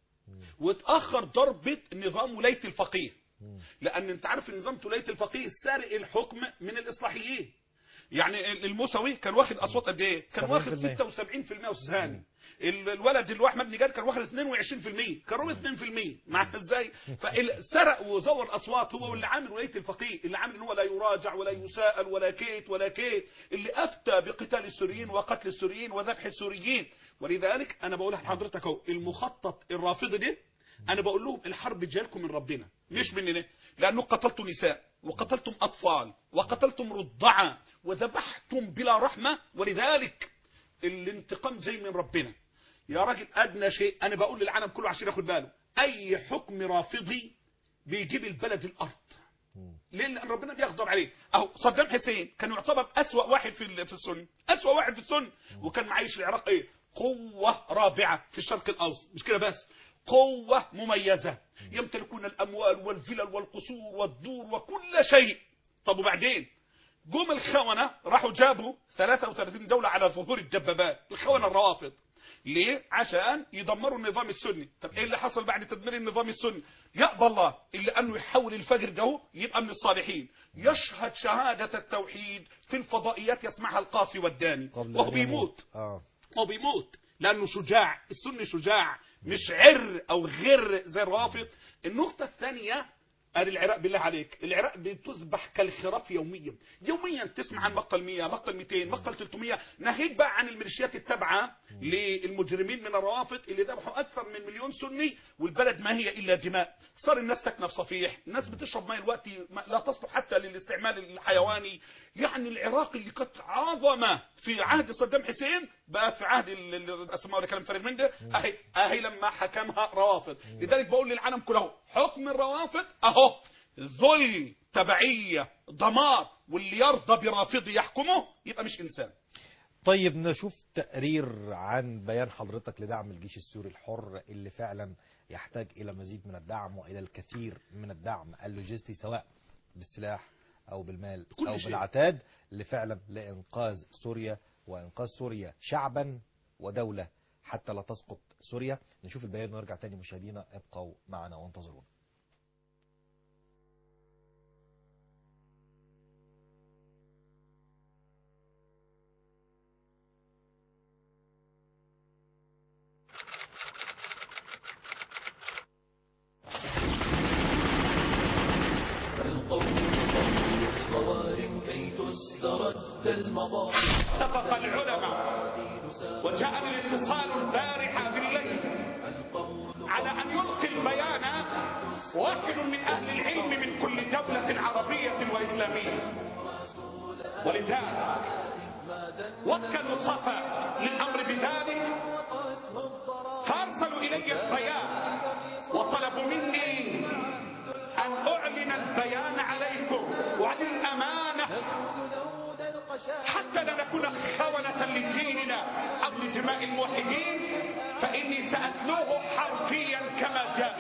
وتأخر ضربة نظام ولاية الفقيه. لأن أنت عارف إن نظام ولاية الفقيه سارق الحكم من الإصلاحيين. يعني الموسوي كان واخد أصوات قد إيه؟ كان 70%. واخد 76% يا أستاذ هاني. ال- الولد اللي هو احمد نجاد كان واخد 22% كان رامي 2% مع ازاي فسرق وزور اصوات هو واللي عامل ولايه الفقيه اللي عامل ان هو لا يراجع ولا يساءل ولا كيت ولا كيت اللي افتى بقتال السوريين وقتل السوريين وذبح السوريين ولذلك انا بقول لحضرتك اهو المخطط الرافضي ده انا بقول لهم الحرب جايلكم من ربنا مش مننا لانه قتلتم نساء وقتلتم اطفال وقتلتم رضعا وذبحتم بلا رحمه ولذلك الانتقام جاي من ربنا يا راجل ادنى شيء انا بقول للعالم كله عشان ياخد باله اي حكم رافضي بيجيب البلد الارض ليه لان ربنا بيغضب عليه اهو صدام حسين كان يعتبر اسوا واحد في ال- في السنه اسوا واحد في السنه وكان معيش العراق ايه قوه رابعه في الشرق الاوسط مش كده بس قوه مميزه يمتلكون الاموال والفلل والقصور والدور وكل شيء طب وبعدين جم الخونة راحوا جابوا 33 دولة على ظهور الدبابات الخونة الروافض ليه؟ عشان يدمروا النظام السني طب ايه اللي حصل بعد تدمير النظام السني يقضى الله إلا أنه يحول الفجر ده يبقى من الصالحين يشهد شهادة التوحيد في الفضائيات يسمعها القاصي والداني قبل وهو أن بيموت اه هو بيموت لانه شجاع السني شجاع مش عر او غر زي الرافض النقطة الثانية ادي العراق بالله عليك العراق بتذبح كالخراف يوميا يوميا تسمع عن مقتل 100 مقتل 200 مقتل 300 ناهيك بقى عن الميليشيات التابعة للمجرمين من الروافض اللي ذبحوا اكثر من مليون سني والبلد ما هي الا دماء صار الناس ساكنه في صفيح الناس بتشرب ماء الوقت ما- لا تصلح حتى للاستعمال الحيواني يعني العراق اللي كانت عظمه في عهد صدام حسين بقى في عهد ال- ال- الاسماء ولا كلام فارغ من ده اهي اهي لما حكمها روافض لذلك بقول للعالم كله حكم الروافض اهو ذل تبعيه دمار واللي يرضى برافض يحكمه يبقى مش انسان طيب نشوف تقرير عن بيان حضرتك لدعم الجيش السوري الحر اللي فعلا يحتاج إلى مزيد من الدعم وإلى الكثير من الدعم اللوجستي سواء بالسلاح أو بالمال بكل أو شيء. بالعتاد لفعلا لإنقاذ سوريا وإنقاذ سوريا شعبا ودولة حتى لا تسقط سوريا نشوف البيان ونرجع تاني مشاهدينا ابقوا معنا وانتظرونا اتفق العلماء وجاءني الاتصال البارحة بالليل على أن يلقي البيان واحد من أهل العلم من كل دولة عربية وإسلامية ولذلك وكلوا صفا للأمر بذلك فأرسلوا إلي البيان وطلبوا مني أن أعلن البيان عليكم وعن الأمانة حتى لا نكون خونة لديننا أو لدماء الموحدين فإني سأتلوه حرفيا كما جاء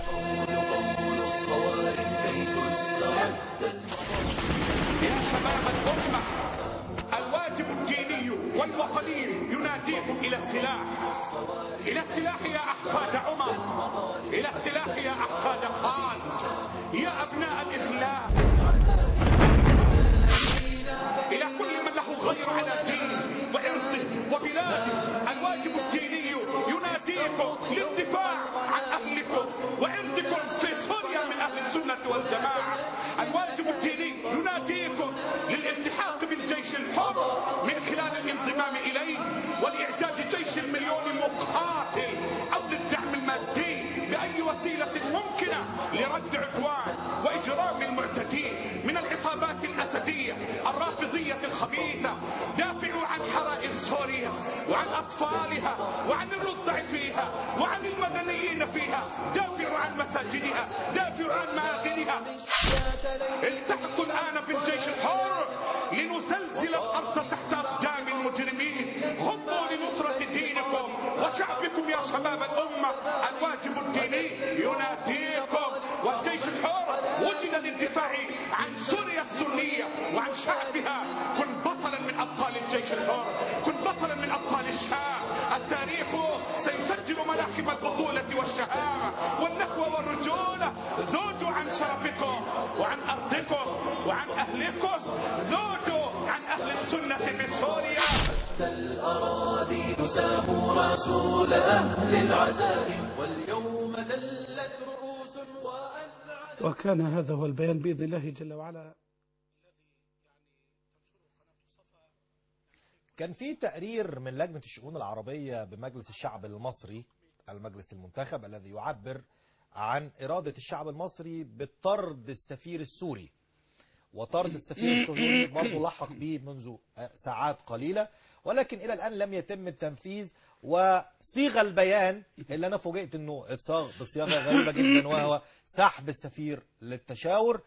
يا شباب الأمة الواجب الديني والوطني يناديكم إلى السلاح إلى السلاح يا أحفاد عمر إلى السلاح يا أحفاد خان يا أبناء الإسلام إلى كل من له غير على دينه وعرضه وبلاده الواجب الديني يناديكم للدفاع عن أهلكم وعرضكم في سوريا من أهل السنة والجماعة الواجب الديني يناديكم للالتحاق بالجيش الحر من خلال الانضمام إليه ولإعداد جيش المليون المقاتل أو للدعم المادي بأي وسيلة ممكنة لرد عدوان وإجرام المعتدين من العصابات الأسدية الرافضية الخبيثة دافعوا عن حرائر سوريا وعن أطفالها وعن الرضع فيها وعن المدنيين فيها دافعوا عن مساجدها دافعوا عن مآذنها التحقوا الآن بالجيش الحر لنزلزل الأرض تحت أقدام المجرمين هموا لنصرة دينكم وشعبكم يا شباب الأمة الواجب الديني يناديكم والجيش الحر وجد للدفاع عن سوريا السنية وعن شعبها كن بطلا من أبطال الجيش الحر كن بطلا من أبطال الشام التاريخ سيسجل ملاحم البطولة والشهامة والنخوة والرجولة ذودوا عن شرفكم وعن أرضكم وعن أهلكم ذودوا عن أهل السنة في سوريا الأراضي نساموا رسول أهل العزائم واليوم ذلت رؤوس وأنعت وكان هذا هو البيان بإذن الله جل وعلا كان في تقرير من لجنة الشؤون العربية بمجلس الشعب المصري المجلس المنتخب الذي يعبر عن إرادة الشعب المصري بطرد السفير السوري وطرد السفير الصهيوني برضه لحق به منذ ساعات قليلة ولكن إلى الآن لم يتم التنفيذ وصيغ البيان اللي أنا فوجئت أنه اتصاغ بصياغة غريبة جدا وهو سحب السفير للتشاور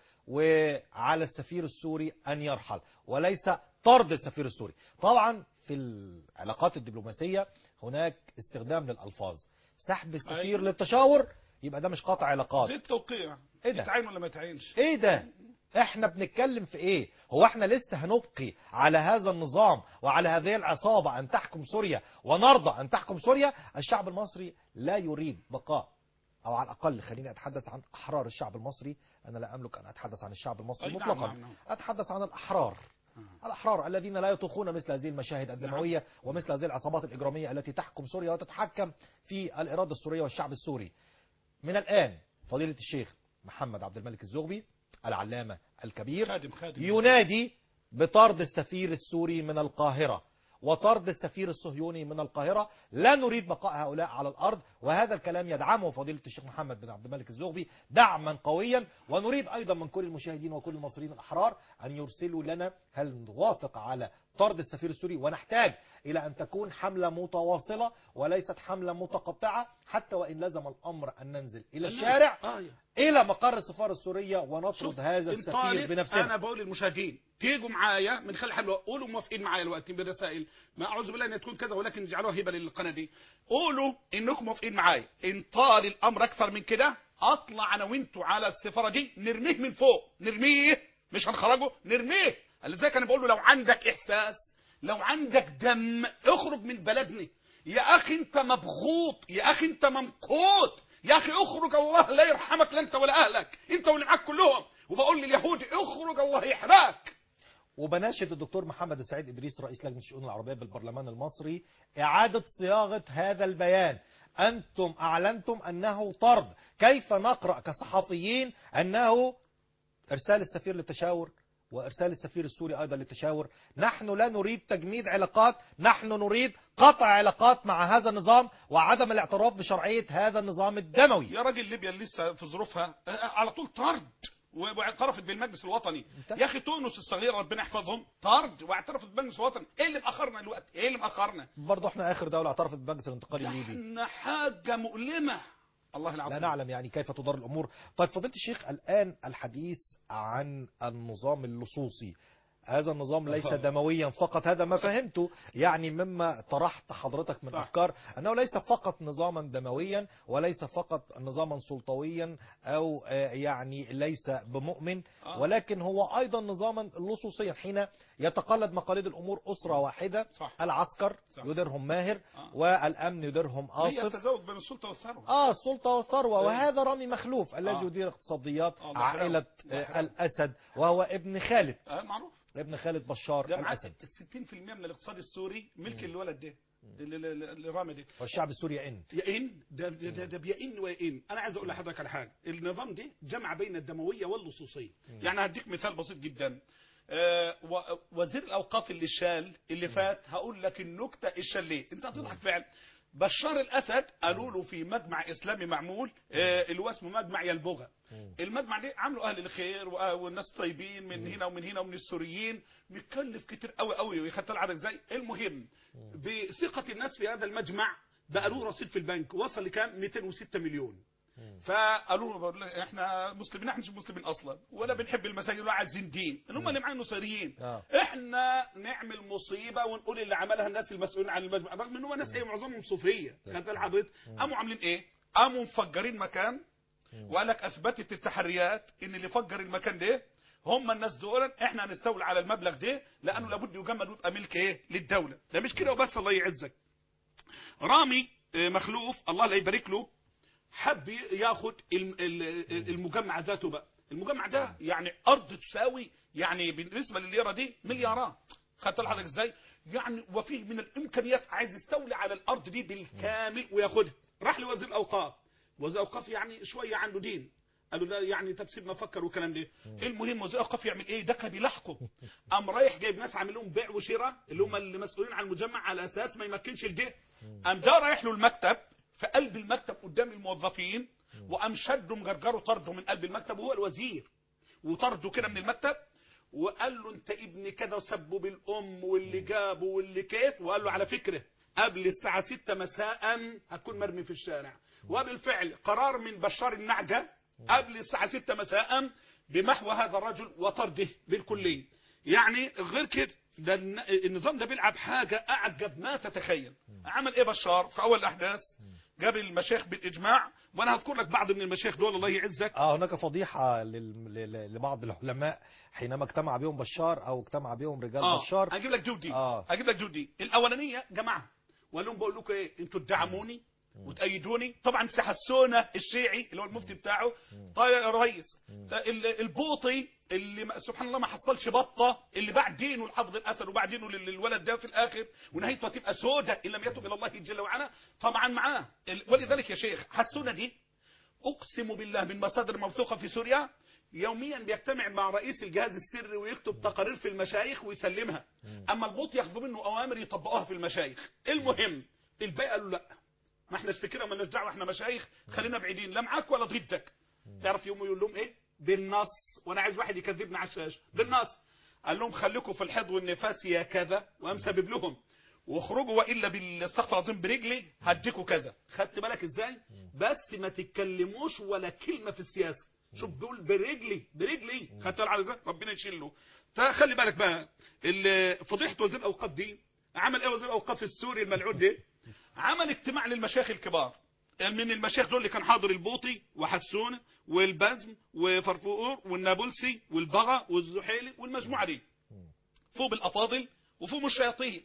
وعلى السفير السوري أن يرحل وليس طرد السفير السوري طبعا في العلاقات الدبلوماسية هناك استخدام للألفاظ سحب السفير أيوة. للتشاور يبقى ده مش قطع علاقات زي التوقيع إيه ده؟ يتعين ولا ما يتعينش ايه ده احنا بنتكلم في ايه هو احنا لسه هنبقي على هذا النظام وعلى هذه العصابة ان تحكم سوريا ونرضى ان تحكم سوريا الشعب المصري لا يريد بقاء او على الاقل خليني اتحدث عن احرار الشعب المصري انا لا املك ان اتحدث عن الشعب المصري أي نعم، مطلقا نعم، نعم. اتحدث عن الاحرار الأحرار الذين لا يطيقون مثل هذه المشاهد الدموية ومثل هذه العصابات الإجرامية التي تحكم سوريا وتتحكم في الإرادة السورية والشعب السوري من الآن فضيلة الشيخ محمد عبد الملك الزغبي العلامة الكبير خادم خادم ينادي بطرد السفير السوري من القاهرة وطرد السفير الصهيوني من القاهرة لا نريد بقاء هؤلاء على الأرض وهذا الكلام يدعمه فضيلة الشيخ محمد بن عبد الملك الزغبي دعما قويا ونريد أيضا من كل المشاهدين وكل المصريين الأحرار أن يرسلوا لنا هل نوافق على طرد السفير السوري ونحتاج إلى أن تكون حملة متواصلة وليست حملة متقطعة حتى وإن لزم الأمر أن ننزل إلى الشارع آه إلى مقر السفارة السورية ونطرد شوف هذا انطالق، السفير بنفسنا انا بقول للمشاهدين تيجوا معايا من خلال حلوة قولوا موافقين معايا الوقت بالرسائل ما اعوذ بالله ان تكون كذا ولكن اجعلوها هبه للقناه دي قولوا انكم موافقين معايا ان طال الامر اكثر من كده اطلع انا وانتوا على السفاره دي نرميه من فوق نرميه مش هنخرجه نرميه لذلك انا بقول له لو عندك احساس لو عندك دم اخرج من بلدنا يا اخي انت مبغوط يا اخي انت ممقوت يا اخي اخرج الله لا يرحمك لا انت ولا اهلك انت واللي معاك كلهم وبقول لليهود اخرج الله يحرقك وبناشد الدكتور محمد السعيد إدريس رئيس لجنة الشؤون العربية بالبرلمان المصري إعادة صياغة هذا البيان أنتم أعلنتم أنه طرد كيف نقرأ كصحفيين أنه إرسال السفير للتشاور وإرسال السفير السوري أيضا للتشاور نحن لا نريد تجميد علاقات نحن نريد قطع علاقات مع هذا النظام وعدم الاعتراف بشرعية هذا النظام الدموي يا راجل ليبيا اللي لسه في ظروفها آه، على طول طرد و- واعترفت بالمجلس الوطني انت- يا اخي تونس الصغيره ربنا يحفظهم طرد واعترفت بالمجلس الوطني ايه اللي مأخرنا الوقت ايه اللي مأخرنا برضه احنا آخر دولة اعترفت بالمجلس الانتقالي ده الليبي احنا حاجه مؤلمه الله العظيم لا نعلم يعني كيف تدار الأمور طيب فضيلة الشيخ الآن الحديث عن النظام اللصوصي هذا النظام ليس أها. دمويا فقط هذا ما فهمته يعني مما طرحت حضرتك من صح. أفكار أنه ليس فقط نظاما دمويا وليس فقط نظاما سلطويا أو آه، يعني ليس بمؤمن آه. ولكن هو أيضا نظاما لصوصيا حين يتقلد مقاليد الأمور أسرة واحدة صح. العسكر صح. يديرهم ماهر آه. والأمن يديرهم هي آصف تزاوج بين السلطه والثروه اه السلطة والثروة إيه. وهذا رامي مخلوف الذي آه. يدير اقتصاديات آه، الله عائلة يحرمه. الله آه، يحرمه. الأسد وهو ابن خالد آه معروف ابن خالد بشار ده معاه الأسد 60% من الاقتصاد السوري ملك الولد ده اللي- اللي اللي رامي ده والشعب السوري يئن يئن ده ده, ده, ده بيئن ويئن انا عايز اقول لحضرتك على حاجه النظام ده جمع بين الدمويه واللصوصيه يعني هديك مثال بسيط جدا آه و- وزير الاوقاف اللي شال اللي فات هقول لك النكته الشال ليه انت هتضحك فعلا بشار الاسد قالوا له في مجمع اسلامي معمول آه اللي هو اسمه مجمع يلبغه المجمع ده عامله اهل الخير وأ- والناس طيبين من هنا ومن هنا ومن السوريين مكلف كتير قوي قوي ويخدت العدد ازاي المهم بثقه الناس في هذا المجمع بقى له رصيد في البنك وصل لكام 206 مليون فقالوا له احنا مسلمين احنا مش مسلمين اصلا ولا بنحب المساجد ولا عايزين دين ان هم اللي معانا نصيريين آه. احنا نعمل مصيبه ونقول اللي عملها الناس المسؤولين عن المجمع رغم ان هم ناس ايه معظمهم صوفيه خدت الحضرتك قاموا عاملين ايه قاموا مفجرين مكان وقال لك اثبتت التحريات ان اللي فجر المكان ده هم الناس دول احنا هنستولي على المبلغ ده لانه لابد يجمد ويبقى ملك ايه للدوله ده مش كده وبس الله يعزك رامي آه، مخلوف الله لا يبارك له حب ياخد الم- ال- المجمع ذاته بقى المجمع ده يعني ارض تساوي يعني بالنسبه لليره دي مليارات خدت حضرتك ازاي يعني وفيه من الامكانيات عايز يستولي على الارض دي بالكامل وياخدها راح لوزير الاوقاف وزير الاوقاف يعني شويه عنده دين قالوا لا يعني تبسيط ما فكر والكلام ده المهم وزير الاوقاف يعمل ايه ده كان بيلاحقه قام رايح جايب ناس عامل لهم بيع وشراء اللي هم اللي مسؤولين عن المجمع على اساس ما يمكنش الده قام ده رايح له المكتب في قلب المكتب قدام الموظفين وقام شده مجرجره طرده من قلب المكتب وهو الوزير وطرده كده من المكتب وقال له انت ابن كده وسبه بالام واللي جابه واللي كيت وقال له على فكره قبل الساعة 6 مساء هتكون مرمي في الشارع وبالفعل قرار من بشار النعجة قبل الساعة 6 مساء بمحو هذا الرجل وطرده بالكلية يعني غير كده ده الن- النظام ده بيلعب حاجة أعجب ما تتخيل عمل إيه بشار في أول الأحداث جاب المشايخ بالإجماع وأنا هذكر لك بعض من المشايخ دول الله يعزك اه هناك فضيحة لل- لل- لبعض العلماء حينما اجتمع بهم بشار او اجتمع بهم رجال اه بشار اجيب لك دودي آه. اجيب لك دودي الاولانيه جماعه وقال لهم بقول لكم ايه انتوا تدعموني وتأيدوني طبعا سحسونه الشيعي اللي هو المفتي بتاعه طيب يا ريس ال- البوطي اللي ما- سبحان الله ما حصلش بطه اللي باع دينه لحفظ الاسد وباع دينه لل- للولد ده في الاخر ونهايته هتبقى سودة ان لم يتب الى الله جل وعلا طبعا معاه ال- ولذلك يا شيخ حسونه دي اقسم بالله من مصادر موثوقه في سوريا يوميا بيجتمع مع رئيس الجهاز السري ويكتب تقارير في المشايخ ويسلمها اما البوط ياخذوا منه اوامر يطبقوها في المشايخ المهم الباقي قالوا لا ما احناش فكره مالناش دعوه احنا مشايخ خلينا بعيدين لا معاك ولا ضدك تعرف يوم يقول لهم ايه بالنص وانا عايز واحد يكذبنا على الشاشه بالنص قال لهم خليكم في الحيض والنفاس يا كذا وقام سبب لهم واخرجوا والا بالاستغفر العظيم برجلي هديكوا كذا خدت بالك ازاي بس ما تتكلموش ولا كلمه في السياسه شوف بيقول برجلي برجلي خدت بالك ازاي ربنا يشيل له فخلي بالك بقى ال- فضيحه وزير الاوقاف دي عمل ايه وزير الاوقاف السوري الملعون ده عمل اجتماع للمشايخ الكبار من المشايخ دول اللي كان حاضر البوطي وحسون والبزم وفرفور والنابلسي والبغا والزحيلي والمجموعه دي فوق بالافاضل وفوق الشياطين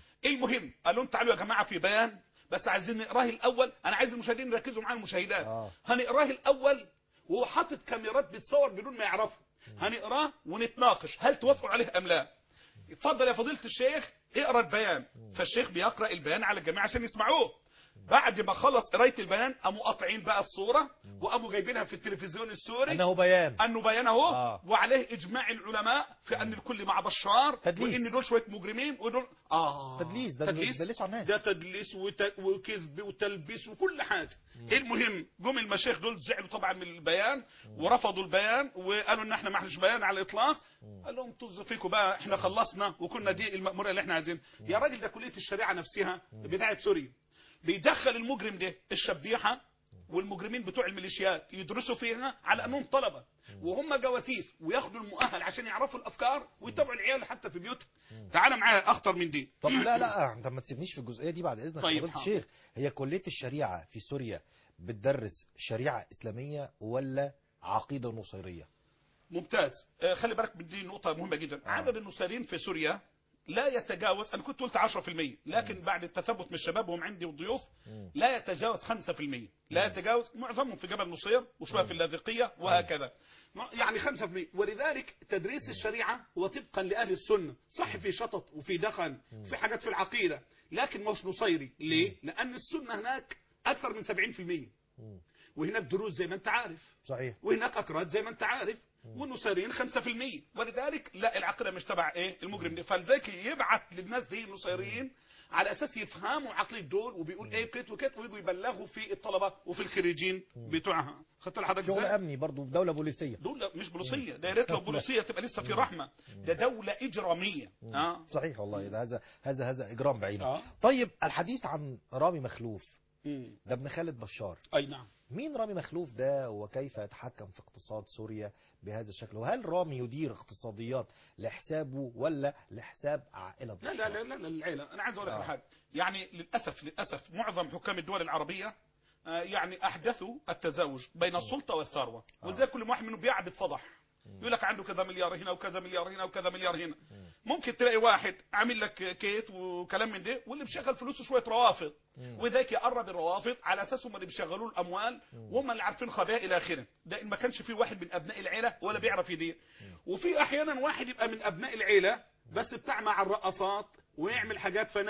المهم قال لهم تعالوا يا جماعه في بيان بس عايزين نقراه الاول انا عايز المشاهدين يركزوا معايا المشاهدات آه. هنقراه الاول وهو حاطط كاميرات بتصور بدون ما يعرفوا هنقراه ونتناقش هل توافقوا عليه ام لا اتفضل يا فضيله الشيخ اقرا البيان فالشيخ بيقرا البيان على الجميع عشان يسمعوه بعد ما خلص قرايه البيان قاموا قاطعين بقى الصوره وقاموا جايبينها في التلفزيون السوري انه بيان انه بيان اهو آه. وعليه اجماع العلماء في ان الكل مع بشار تدليس. وان دول شويه مجرمين ودول اه تدليس، ده تدليس بيدلسوا على الناس. ده تدليس وت... وكذب وتلبيس وكل حاجه المهم جم المشايخ دول زعلوا طبعا من البيان ورفضوا البيان وقالوا ان احنا ما احناش بيان على الاطلاق قال لهم طز فيكم بقى احنا خلصنا وكنا دي المأمورية اللي احنا عايزينها يا راجل ده كليه الشريعه نفسها بتاعه سوريا بيدخل المجرم ده الشبيحه والمجرمين بتوع الميليشيات يدرسوا فيها على انهم طلبه وهم جواسيس وياخدوا المؤهل عشان يعرفوا الافكار ويتابعوا العيال حتى في بيوتهم تعال معايا اخطر من دي طب لا لا انت ما تسيبنيش في الجزئيه دي بعد اذنك طيب، فضيله حاضر. الشيخ هي كليه الشريعه في سوريا بتدرس شريعه اسلاميه ولا عقيده نصيريه ممتاز آه، خلي بالك من دي نقطة مهمة جدا آه. عدد النصارين في سوريا لا يتجاوز أنا كنت قلت 10% لكن بعد التثبت من الشباب وهم عندي وضيوف لا يتجاوز 5% لا يتجاوز معظمهم في جبل نصير وشوية في اللاذقية وهكذا يعني 5% ولذلك تدريس الشريعة هو طبقا لأهل السنة صح في شطط وفي دخن في حاجات في العقيدة لكن مش نصيري ليه؟ لأن السنة هناك أكثر من 70% وهناك دروس زي ما أنت عارف صحيح وهناك اكراد زي ما انت عارف والنصيريين 5% ولذلك لا العقيده مش تبع ايه المجرم ده فلذلك يبعت للناس دي النصيريين على اساس يفهموا عقليه دول وبيقول ايه كت وكت ويجوا يبلغوا في الطلبه وفي الخريجين بتوعها خدت لحضرتك شغل ازاي؟ امني برضه في دوله بوليسيه دول لا- مش بوليسيه ده يا ريت لو بوليسيه تبقى لسه في رحمه ده دوله اجراميه اه صحيح والله ده هذا هذا هذا اجرام بعينه آه. طيب الحديث عن رامي مخلوف مم. ده ابن خالد بشار اي نعم مين رامي مخلوف ده وكيف يتحكم في اقتصاد سوريا بهذا الشكل وهل رامي يدير اقتصاديات لحسابه ولا لحساب عائلة لا بشار لا لا لا, لا العيله انا عايز اقول لك آه. على حاجه يعني للاسف للاسف معظم حكام الدول العربيه آه، يعني احدثوا التزاوج بين السلطه والثروه وزي كل واحد منهم بيعبد فضح يقول لك عنده كذا مليار هنا وكذا مليار هنا وكذا مليار هنا ممكن تلاقي واحد عامل لك كيت وكلام من ده واللي بيشغل فلوسه شويه روافض وذاك يقرب الروافض على اساس هم اللي بيشغلوا الاموال وهم اللي عارفين خبايا الى اخره ده ان ما كانش في واحد من ابناء العيله ولا بيعرف يدير وفي احيانا واحد يبقى من ابناء العيله بس بتاع مع الرقصات ويعمل حاجات فنادق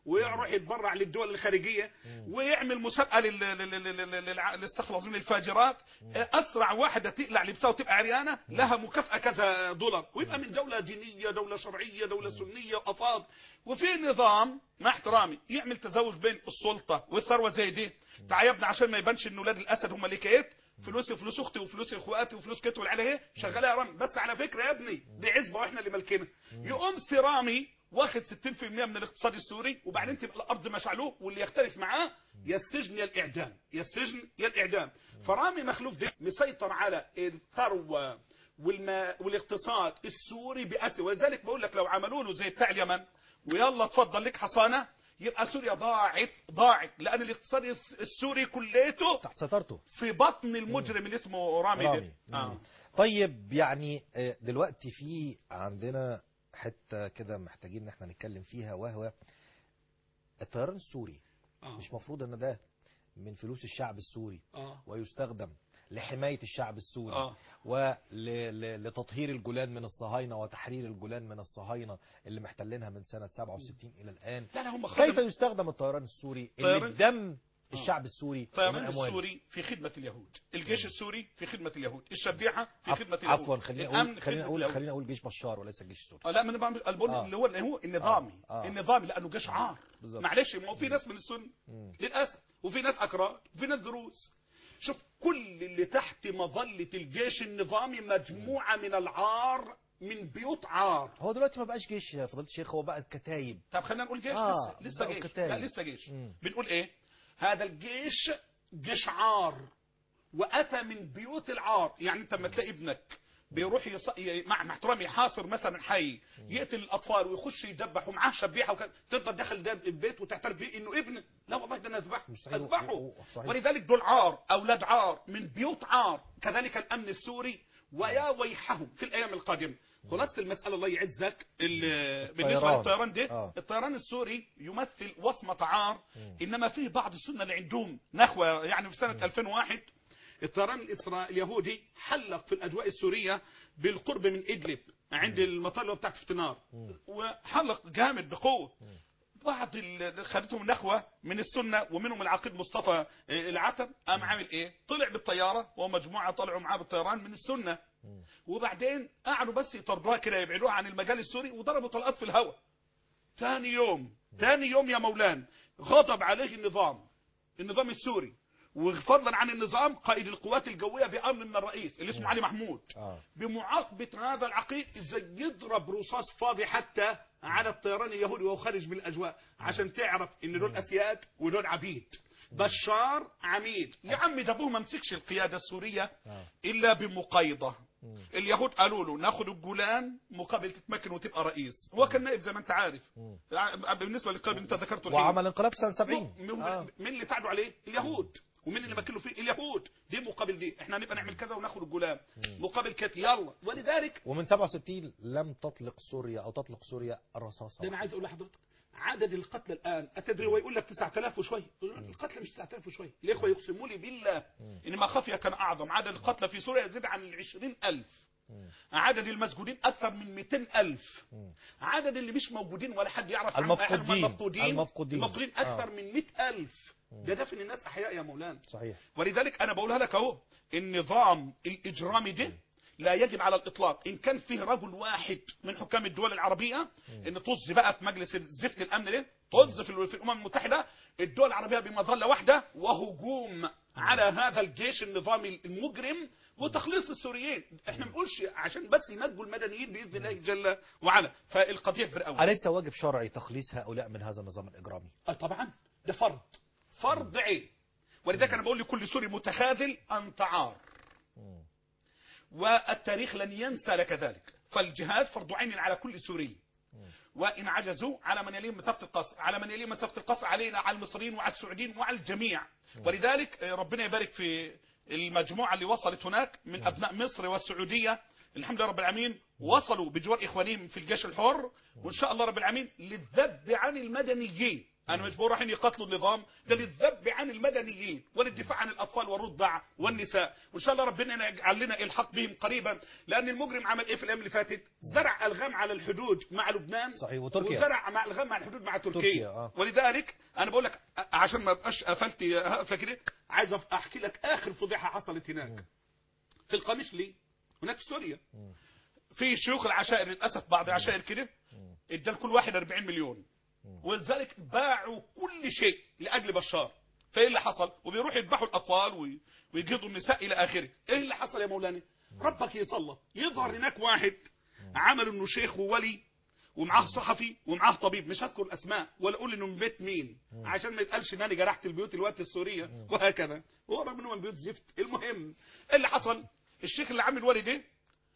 ويروح يتبرع للدول الخارجيه ويعمل مسابقه لل- لل- لل- لل- للع- للاستخلاص من الفاجرات اسرع واحده تقلع لبسها وتبقى عريانه لها مكافاه كذا دولار ويبقى من دوله دينيه دوله شرعيه دوله سنيه وافاض وفي نظام مع احترامي يعمل تزوج بين السلطه والثروه زي دي تعال يا ابني عشان ما يبانش ان ولاد الاسد هم اللي كيت فلوسي فلوس اختي وفلوس اخواتي وفلوس كت والعيله ايه شغاله يا رامي بس على فكره يا ابني دي عزبه واحنا اللي مالكينها يقوم سيرامي واخد 60% من الاقتصاد السوري وبعدين تبقى الارض مشعلوه واللي يختلف معاه يا السجن يا الاعدام يا السجن يا الاعدام فرامي مخلوف ده مسيطر على الثروه والما والاقتصاد السوري باسيا ولذلك بقول لك لو عملوا له زي بتاع اليمن ويلا اتفضل لك حصانه يبقى سوريا ضاعت ضاعت لان الاقتصاد الس- السوري كليته تحت ستارته في بطن المجرم اللي اسمه رامي, رامي ده آه. طيب يعني آه، دلوقتي في عندنا حته كده محتاجين ان احنا نتكلم فيها وهو الطيران السوري آه. مش مفروض ان ده من فلوس الشعب السوري آه. ويستخدم لحماية الشعب السوري آه. ولتطهير الجولان من الصهاينة وتحرير الجولان من الصهاينة اللي محتلينها من سنة 67 إلى الآن لا لا هم كيف خدم يستخدم الطيران السوري اللي طيران- بدم الشعب السوري ومن الطيران أمواله؟ السوري في خدمة اليهود الجيش السوري في خدمة اليهود الشبيحة في عف- خدمة اليهود عفوا خلينا الأمن اقول خلينا خدمة اقول اليهود. خلينا اقول جيش بشار وليس الجيش السوري آه لا ما انا بعمل البون آه. اللي هو اللي هو النظامي آه. النظامي لانه جيش عار بالظبط. معلش ما هو في ناس من السنه مم. للاسف وفي ناس اكراد وفي ناس دروس شوف كل اللي تحت مظله الجيش النظامي مجموعه من العار من بيوت عار هو دلوقتي ما بقاش جيش يا فضيله الشيخ هو بقى كتايب طب خلينا نقول جيش آه، لسه لسه بقوا جيش قتال. لا لسه جيش مم. بنقول ايه هذا الجيش جيش عار واتى من بيوت العار يعني انت لما تلاقي ابنك بيروح يص... ي- مع مع احترامي يحاصر مثلا حي يقتل الاطفال ويخش يدبح ومعاه شبيحه وكان تفضل داخل ده البيت وتعترف بيه انه ابنك لا والله ده انا اذبحه مستحيل. اذبحه و- و- صحيح. ولذلك دول عار اولاد عار من بيوت عار كذلك الامن السوري ويا ويحهم في الايام القادمه خلاصه المساله الله يعزك ال- بالنسبه الطيران. للطيران ده آه. الطيران السوري يمثل وصمة عار إنما فيه بعض السنة اللي عندهم نخوة يعني في سنة 2001 الطيران الإسرائيلي اليهودي حلق في الأجواء السورية بالقرب من إدلب عند المطار اللي هو بتاعت افتنار وحلق جامد بقوة بعض ال- خدتهم نخوة من السنة ومنهم العقيد مصطفى آه، العتب قام عامل ايه طلع بالطيارة ومجموعة طلعوا معاه بالطيران من السنة وبعدين قعدوا بس يطردوها كده يبعدوها عن المجال السوري وضربوا طلقات في الهواء ثاني يوم ثاني يوم يا مولانا غضب عليه النظام النظام السوري وفضلا عن النظام قائد القوات الجوية بأمر من الرئيس اللي اسمه علي محمود آه. بمعاقبة هذا العقيد ازاي يضرب رصاص فاضي حتى على الطيران اليهودي وهو خارج من الأجواء عشان تعرف ان دول أسياد ودول عبيد بشار عميد يا عم ده ابوه ما مسكش القيادة السورية آه. إلا بمقايضة اليهود قالوا له ناخد الجولان مقابل تتمكن وتبقى رئيس هو كان نائب زي ما انت عارف بالنسبة للقائد اللي انت ذكرته الحين. وعمل انقلاب سنة 70 مين آه. مين اللي ساعدوا عليه اليهود ومين اللي مكلوا فيه اليهود دي مقابل دي احنا هنبقى نعمل كذا وناخد الجولان مقابل كت يلا ولذلك ومن 67 لم تطلق سوريا او تطلق سوريا الرصاصة ده انا عايز اقول لحضرتك عدد القتلى الان اتدري هو يقول لك 9000 وشويه القتلى مش 9000 وشويه الاخوه يقسموا لي بالله ان ما خفي كان اعظم عدد القتلى في سوريا يزيد عن ال 20000 عدد المسجونين اكثر من 200000 عدد اللي مش موجودين ولا حد يعرف عنهم أي حاجة. المفقودين. المفقودين المفقودين. المفقودين آه. اكثر من 100000 ده دفن الناس احياء يا مولانا صحيح ولذلك انا بقولها لك اهو النظام الاجرامي ده لا يجب على الاطلاق ان كان فيه رجل واحد من حكام الدول العربيه ان طز بقى في مجلس زفت الامن ده طز في ال- في الامم المتحده الدول العربيه بمظله واحده وهجوم على هذا الجيش النظامي المجرم وتخليص السوريين احنا ما بنقولش عشان بس ينجوا المدنيين باذن الله جل وعلا فالقضيه كبيره قوي أليس واجب شرعي تخليص هؤلاء من هذا النظام الإجرامي آه طبعا ده فرض فرض عين ولذلك انا بقول لكل سوري متخاذل انت عار والتاريخ لن ينسى لك ذلك فالجهاد فرض عين على كل سوري وان عجزوا على من يليهم مسافه القصر على من يليهم مسافه القصر علينا على المصريين وعلى السعوديين وعلى الجميع ولذلك آه، ربنا يبارك في المجموعه اللي وصلت هناك من ابناء مصر والسعوديه الحمد لله رب العالمين وصلوا بجوار اخوانهم في الجيش الحر وان شاء الله رب العالمين للذب عن المدنيين انا مش بقول رايحين يقتلوا النظام ده للذب عن المدنيين وللدفاع عن الاطفال والرضع والنساء وان شاء الله ربنا يجعل لنا الحق بهم قريبا لان المجرم عمل ايه في الايام اللي فاتت زرع الغام على الحدود مع لبنان صحيح، وتركيا. وزرع مع الغام مع الحدود مع تركيا, تركيا، آه. ولذلك انا بقول لك ع- عشان ما ابقاش قفلت قفله كده عايز أف- احكي لك اخر فضيحه حصلت هناك في القمشلي هناك في سوريا في شيوخ العشائر للاسف بعض العشائر كده ادى لكل واحد 40 مليون ولذلك باعوا كل شيء لاجل بشار فايه اللي حصل وبيروحوا يذبحوا الاطفال وي- ويجيضوا النساء الى اخره ايه اللي حصل يا مولانا ربك يصلى يظهر هناك واحد عمل انه شيخ وولي ومعاه صحفي ومعاه طبيب مش هذكر الاسماء ولا اقول انه من بيت مين عشان ما يتقالش ان انا جرحت البيوت الوقت السوريه وهكذا هو رغم انه من بيوت زفت المهم إيه اللي حصل الشيخ اللي عامل ولي ده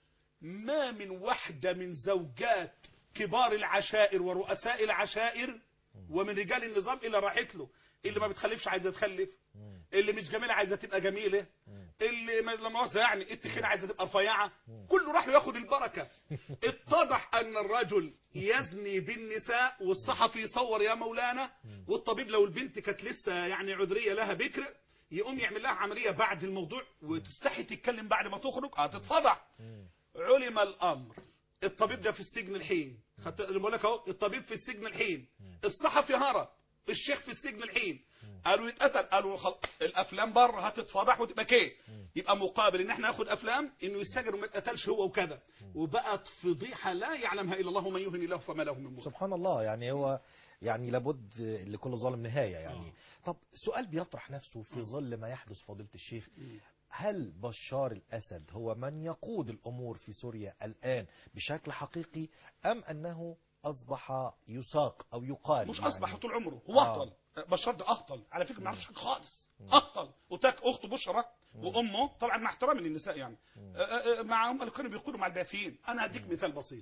ما من واحدة من زوجات كبار العشائر ورؤساء العشائر ومن رجال النظام إلا راحت له اللي ما بتخلفش عايزة تخلف اللي مش جميلة عايزة تبقى جميلة اللي ما لما مؤاخذة يعني التخينة عايزة تبقى رفيعة كله راح له ياخد البركة اتضح أن الرجل يزني بالنساء والصحفي يصور يا مولانا والطبيب لو البنت كانت لسه يعني عذرية لها بكر يقوم يعمل لها عملية بعد الموضوع وتستحي تتكلم بعد ما تخرج هتتفضح علم الامر الطبيب ده في السجن الحين خدت اللي بقول لك اهو الطبيب في السجن الحين الصحفي هرب الشيخ في السجن الحين قالوا يتقتل قالوا خل... الافلام بره هتتفضح وتبقى كيه يبقى مقابل ان احنا ناخد افلام انه يسجن وما يتقتلش هو وكذا وبقت فضيحه لا يعلمها الا الله من يهن الله فما له من مكرم سبحان الله يعني هو يعني لابد لكل ظالم نهاية يعني طب سؤال بيطرح نفسه في ظل ما يحدث فضيلة الشيخ هل بشار الأسد هو من يقود الأمور في سوريا الآن بشكل حقيقي أم أنه أصبح يساق أو يقال مش يعني اصبح طول عمره هو آه. اهطل بشار ده اهطل على فكره ما يعرفش حاجه خالص اهطل وتاك اخته بشرى وامه طبعا مع احترامي للنساء يعني آه، آه، مع هم اللي كانوا بيقولوا مع البعثيين انا هديك مثال بسيط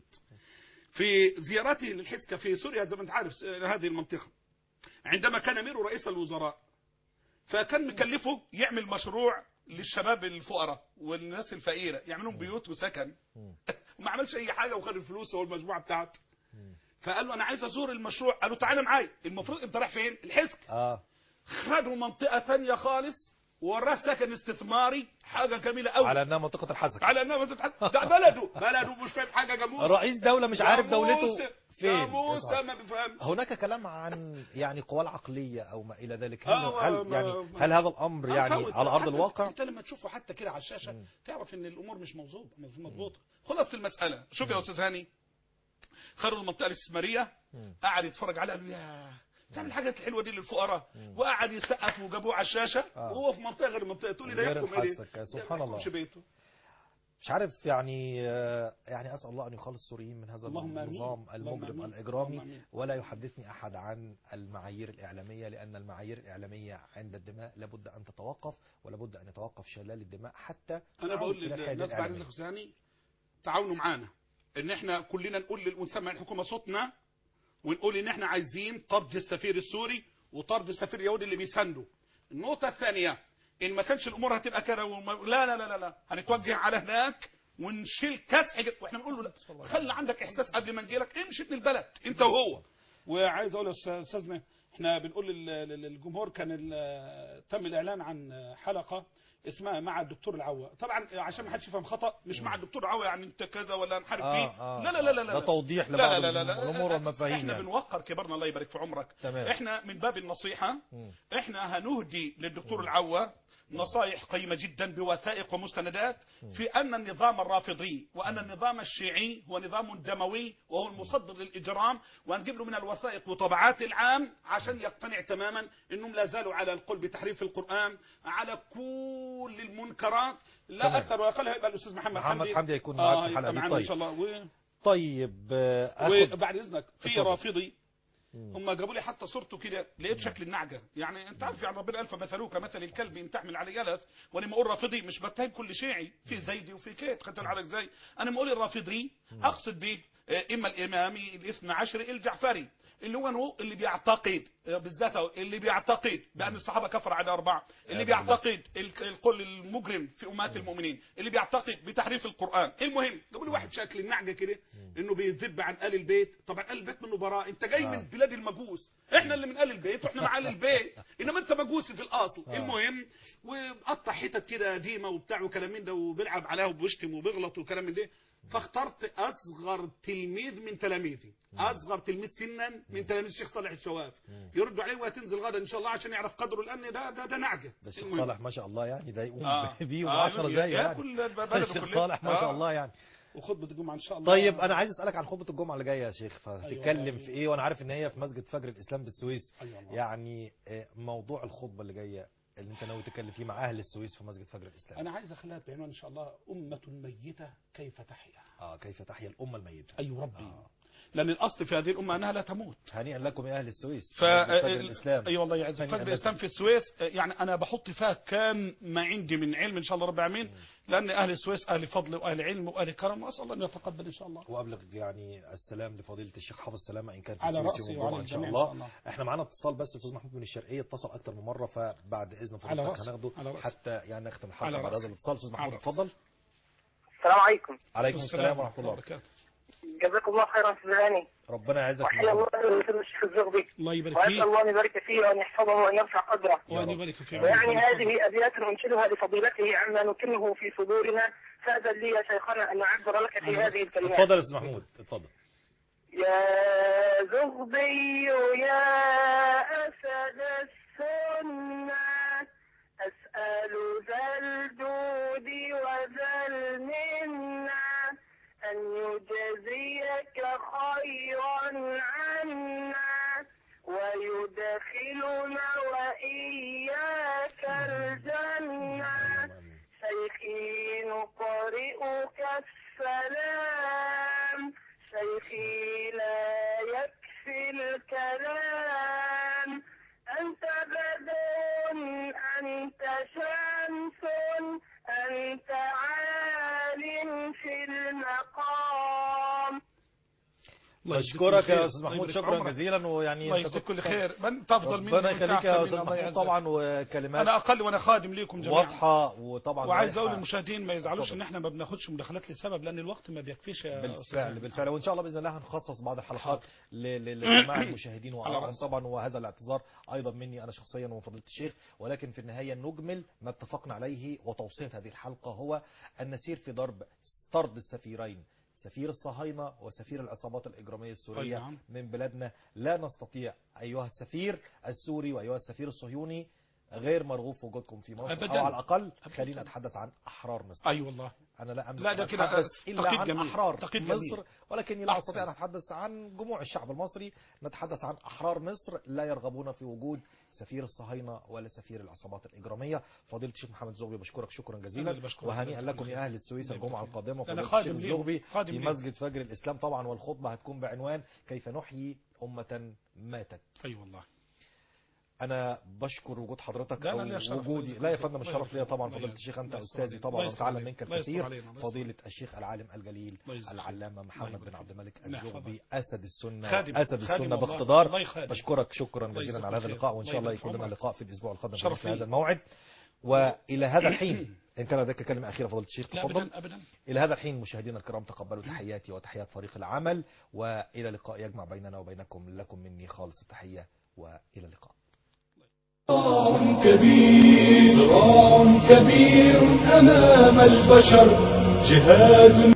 في زيارتي للحسكه في سوريا زي ما انت عارف آه، هذه المنطقه عندما كان امير رئيس الوزراء فكان مكلفه يعمل مشروع للشباب الفقراء والناس الفقيره يعملون بيوت وسكن وما عملش اي حاجه وخد الفلوس هو المجموعه بتاعته فقال له انا عايز ازور المشروع قال له تعالى معايا المفروض انت رايح فين الحسك آه خدوا منطقه ثانيه خالص وراه سكن استثماري حاجه جميله قوي على أنها منطقة الحسك على انها ما تتحدث ده بلده بلده مش فاهم حاجه جاموس رئيس دولة مش عارف دولته جاموس- فين جاموسه ما بيفهمش هناك كلام عن يعني قوى العقلية أو ما إلى ذلك آه، هل, ما- هل يعني ما- هل هذا الأمر يعني هنفوت. على أرض حتى الواقع انت لما تشوفه حتى كده على الشاشه تعرف ان الامور مش موضوعه مش مضبوطه خلاص المساله شوف يا استاذ هاني خدوا المنطقه الاستثماريه قعد يتفرج عليها قال له يا تعمل الحاجات الحلوه دي للفقراء وقعد يسقف وجابوه على الشاشه آه. وهو في منطقه غير المنطقه تقول لي ده غير يحكم ايه الحسك، ده؟ سبحان ما الله. يحكمش بيته مش عارف يعني آه، يعني اسال الله ان يخلص السوريين من هذا اللهم آمين. النظام اللهم المجرم آمين. الاجرامي اللهم آمين. ولا يحدثني احد عن المعايير الاعلاميه لان المعايير الاعلاميه عند الدماء لابد ان تتوقف ولابد ان يتوقف شلال الدماء حتى انا تعود بقول إلى الحياد للناس بعد الإعلامية. اذنك يا أستاذ هاني تعاونوا معانا ان احنا كلنا نقول ونسمع الحكومه صوتنا ونقول ان احنا عايزين طرد السفير السوري وطرد السفير اليهودي اللي بيسانده النقطه الثانيه ان ما كانش الامور هتبقى كده وما... لا لا لا لا لا هنتوجه على هناك ونشيل كسح جد- واحنا بنقول له لا خلي عندك احساس قبل ما نجيلك امشي من البلد انت وهو وعايز اقول يا استاذنا احنا بنقول لل- لل- للجمهور كان ال- تم الاعلان عن حلقه اسمها مع الدكتور العوا طبعا عشان ما حدش يفهم خطا مش مع الدكتور العوا يعني انت كذا ولا نحارب آه، فيه آه. لا لا لا لا لا ده توضيح لا لبعض لا لا لا الأمور والمفاهيم احنا يعني. بنوقر كبرنا الله يبارك في عمرك تمام. احنا من باب النصيحه احنا هنهدي للدكتور العوا نصائح قيمة جدا بوثائق ومستندات في أن النظام الرافضي وأن النظام الشيعي هو نظام دموي وهو المصدر للإجرام وهنجيب له من الوثائق وطبعات العام عشان يقتنع تماما أنهم لا زالوا على القول بتحريف القرآن على كل المنكرات لا تمام. أكثر ولا أقل هيبقى الأستاذ محمد, محمد حمدي هيكون آه معاك في الحلقة يبقى دي. معانا إن طيب. شاء الله و... طيب آه، اخد وبعد اذنك في اتفضل. رافضي هم جابوا لي حتى صورته كده لقيت شكل النعجه يعني انت عارف يعني ربنا الف مثلوه كمثل الكلب ان تحمل عليه يلث وانا ما اقول رافضي مش بتهم كل شيعي في زيدي وفي كيت خدت على ازاي انا ما اقول الرافضي اقصد به آه، اما الامامي الاثنى عشري الجعفري اللي هو هو اللي بيعتقد آه، بالذات أهو، اللي بيعتقد بان الصحابه كفر على اربعه اللي يا بالله. بيعتقد ال- القول المجرم في امهات المؤمنين اللي بيعتقد بتحريف القران المهم جابوا لي واحد شكل النعجه كده انه بيذب عن ال البيت طبعا ال البيت منه براء انت جاي آه. من بلاد المجوس احنا اللي من اهل البيت واحنا مع اهل البيت انما انت مجوسي في الاصل آه. المهم وقطع حتت كده قديمه وبتاع وكلام من ده وبيلعب عليها وبيشتم وبيغلط وكلام من ده فاخترت اصغر تلميذ من تلاميذي اصغر تلميذ سنا من تلاميذ الشيخ صالح الشواف يردوا عليه وهتنزل غدا ان شاء الله عشان يعرف قدره لان ده ده, ده نعجه ده الشيخ المهم. صالح ما شاء الله يعني ده يقوم آه. بيه آه، و10 زي يا يعني كل بلده الشيخ كلها. صالح ما شاء آه. الله يعني وخطبه الجمعه ان شاء الله طيب انا عايز اسالك عن خطبه الجمعه اللي جايه يا شيخ فهتتكلم أيوة. في ايه وانا عارف ان هي في مسجد فجر الاسلام بالسويس أيوة والله. يعني آه، موضوع الخطبه اللي جايه اللي انت ناوي تتكلم فيه مع اهل السويس في مسجد فجر الاسلام انا عايز اخليها بعنوان ان شاء الله امه ميته كيف تحيا اه كيف تحيا الامه الميته اي ربي آه. لان الاصل في هذه الامه انها لا تموت هنيئا لكم يا اهل السويس ف مسجد فجر الاسلام اي والله يعزك هنيئا فجر لكم. الاسلام في السويس يعني انا بحط فيها كان ما عندي من علم ان شاء الله رب العالمين لان اهل السويس اهل فضل واهل علم واهل كرم واسال الله ان يتقبل ان شاء الله وابلغ يعني السلام لفضيله الشيخ حافظ سلامه ان كان في على السويس رأسي يوم الجمعه وعلى ان شاء الجميع الله. إن شاء الله. احنا معانا اتصال بس الاستاذ محمود من الشرقيه اتصل اكتر من مره فبعد اذن على فضيلتك رأسي. هناخده على رأسي. حتى يعني نختم الحلقه على بعد رأسي. هذا الاتصال استاذ محمود على رأسي. اتفضل السلام عليكم عليكم السلام ورحمه الله وبركاته جزاكم الله خيرا في الغني ربنا يعزك يا وحيا محمود. الله يسر الشيخ الزغبي الله يبارك واسال فيك الله ان يبارك فيه وان يحفظه وان يرفع قدره وان يبارك فيك ويعني هذه ابيات انشدها لفضيلته عما نكنه في صدورنا فاذن لي يا شيخنا ان اعبر لك في هذه الكلمات اتفضل يا استاذ محمود اتفضل يا زغبي يا أسد السنة أسأل ذا الجود وذا المنة أن يجزيك خيرا عنا ويدخلنا وإياك الجنة شيخي نقرئك السلام شيخي لا يكفي الكلام أنت بدر أنت شمس أنت عال في المقام الله يجزيك بشكرك كل خير. يا استاذ الله محمود يبارك شكرا عمرك. جزيلا ويعني الله أنت يجزيك كنت كل خير من تفضل مني ربنا يخليك يا وتعفى استاذ مني، الله محمود يعزك. طبعا وكلمات انا اقل وانا خادم ليكم جميعا واضحه وطبعا وعايز اقول رايحة للمشاهدين ما يزعلوش اتفضل. ان احنا ما بناخدش مداخلات لسبب لان الوقت ما بيكفيش يا بالفعل أستاذ بالفعل وان شاء الله باذن الله هنخصص بعض الحلقات ل- ل- لجماع المشاهدين على وارائهم رأسي. طبعا وهذا الاعتذار ايضا مني انا شخصيا ومن فضيله الشيخ ولكن في النهايه نجمل ما اتفقنا عليه وتوصيه هذه الحلقه هو ان نسير في ضرب طرد السفيرين سفير الصهاينة وسفير العصابات الإجرامية السورية أي نعم. من بلادنا لا نستطيع أيها السفير السوري وأيها السفير الصهيوني غير مرغوب في وجودكم في مصر أبداً. أو على الأقل أبداً. خلينا أتحدث عن أحرار مصر اي والله أنا لا أملك لا، ده أن كده أتحدث إلا تقييد عن جميل. أحرار تقييد مصر جميل. ولكني لا أحسن. أستطيع أن أتحدث عن جموع الشعب المصري نتحدث عن أحرار مصر لا يرغبون في وجود سفير الصهاينة ولا سفير العصابات الإجرامية فضيلة الشيخ محمد الزغبي بشكرك شكرا أنا جزيلا اللي بشكرك. وهنيئا الله لكم يا يبارك أهل السويس الله الجمعة يبارك فيك. القادمة أنا فضيلة خادم الشيخ ليهم. الزغبي خادم في ليهم. مسجد فجر الإسلام طبعا والخطبة هتكون بعنوان كيف نحيي أمة ماتت اي والله انا بشكر وجود حضرتك ده أنا او ليا شرف. وجودي الله لا يا يستر فندم عليك. الشرف ليا طبعا الله فضيله يستر. الشيخ انت الله يستر استاذي عليك. طبعا الله يستر واتعلم عليك. منك الله يستر الكثير علينا. الله يستر فضيله الشيخ العالم الجليل الله يجزيك. العلامه محمد يبارك بن فيك. عبد الملك نعم، الزغبي اسد السنه خادم. اسد خادم السنه والله. باقتدار الله يخادم. بشكرك شكرا الله جزيلا يجزاك على هذا خير. اللقاء وان الله شاء الله يبارك يكون لنا عمرك. لقاء في الاسبوع القادم شرف في لي. هذا الموعد والى هذا الحين ان كان لديك كلمه اخيره فضيله الشيخ لا تفضل ابدا ابدا إلى هذا الحين مشاهدينا الكرام تقبلوا تحياتي وتحيات فريق العمل وإلى لقاء يجمع بيننا وبينكم لكم مني خالص التحية وإلى اللقاء صراع كبير صراع كبير أمام البشر جهاد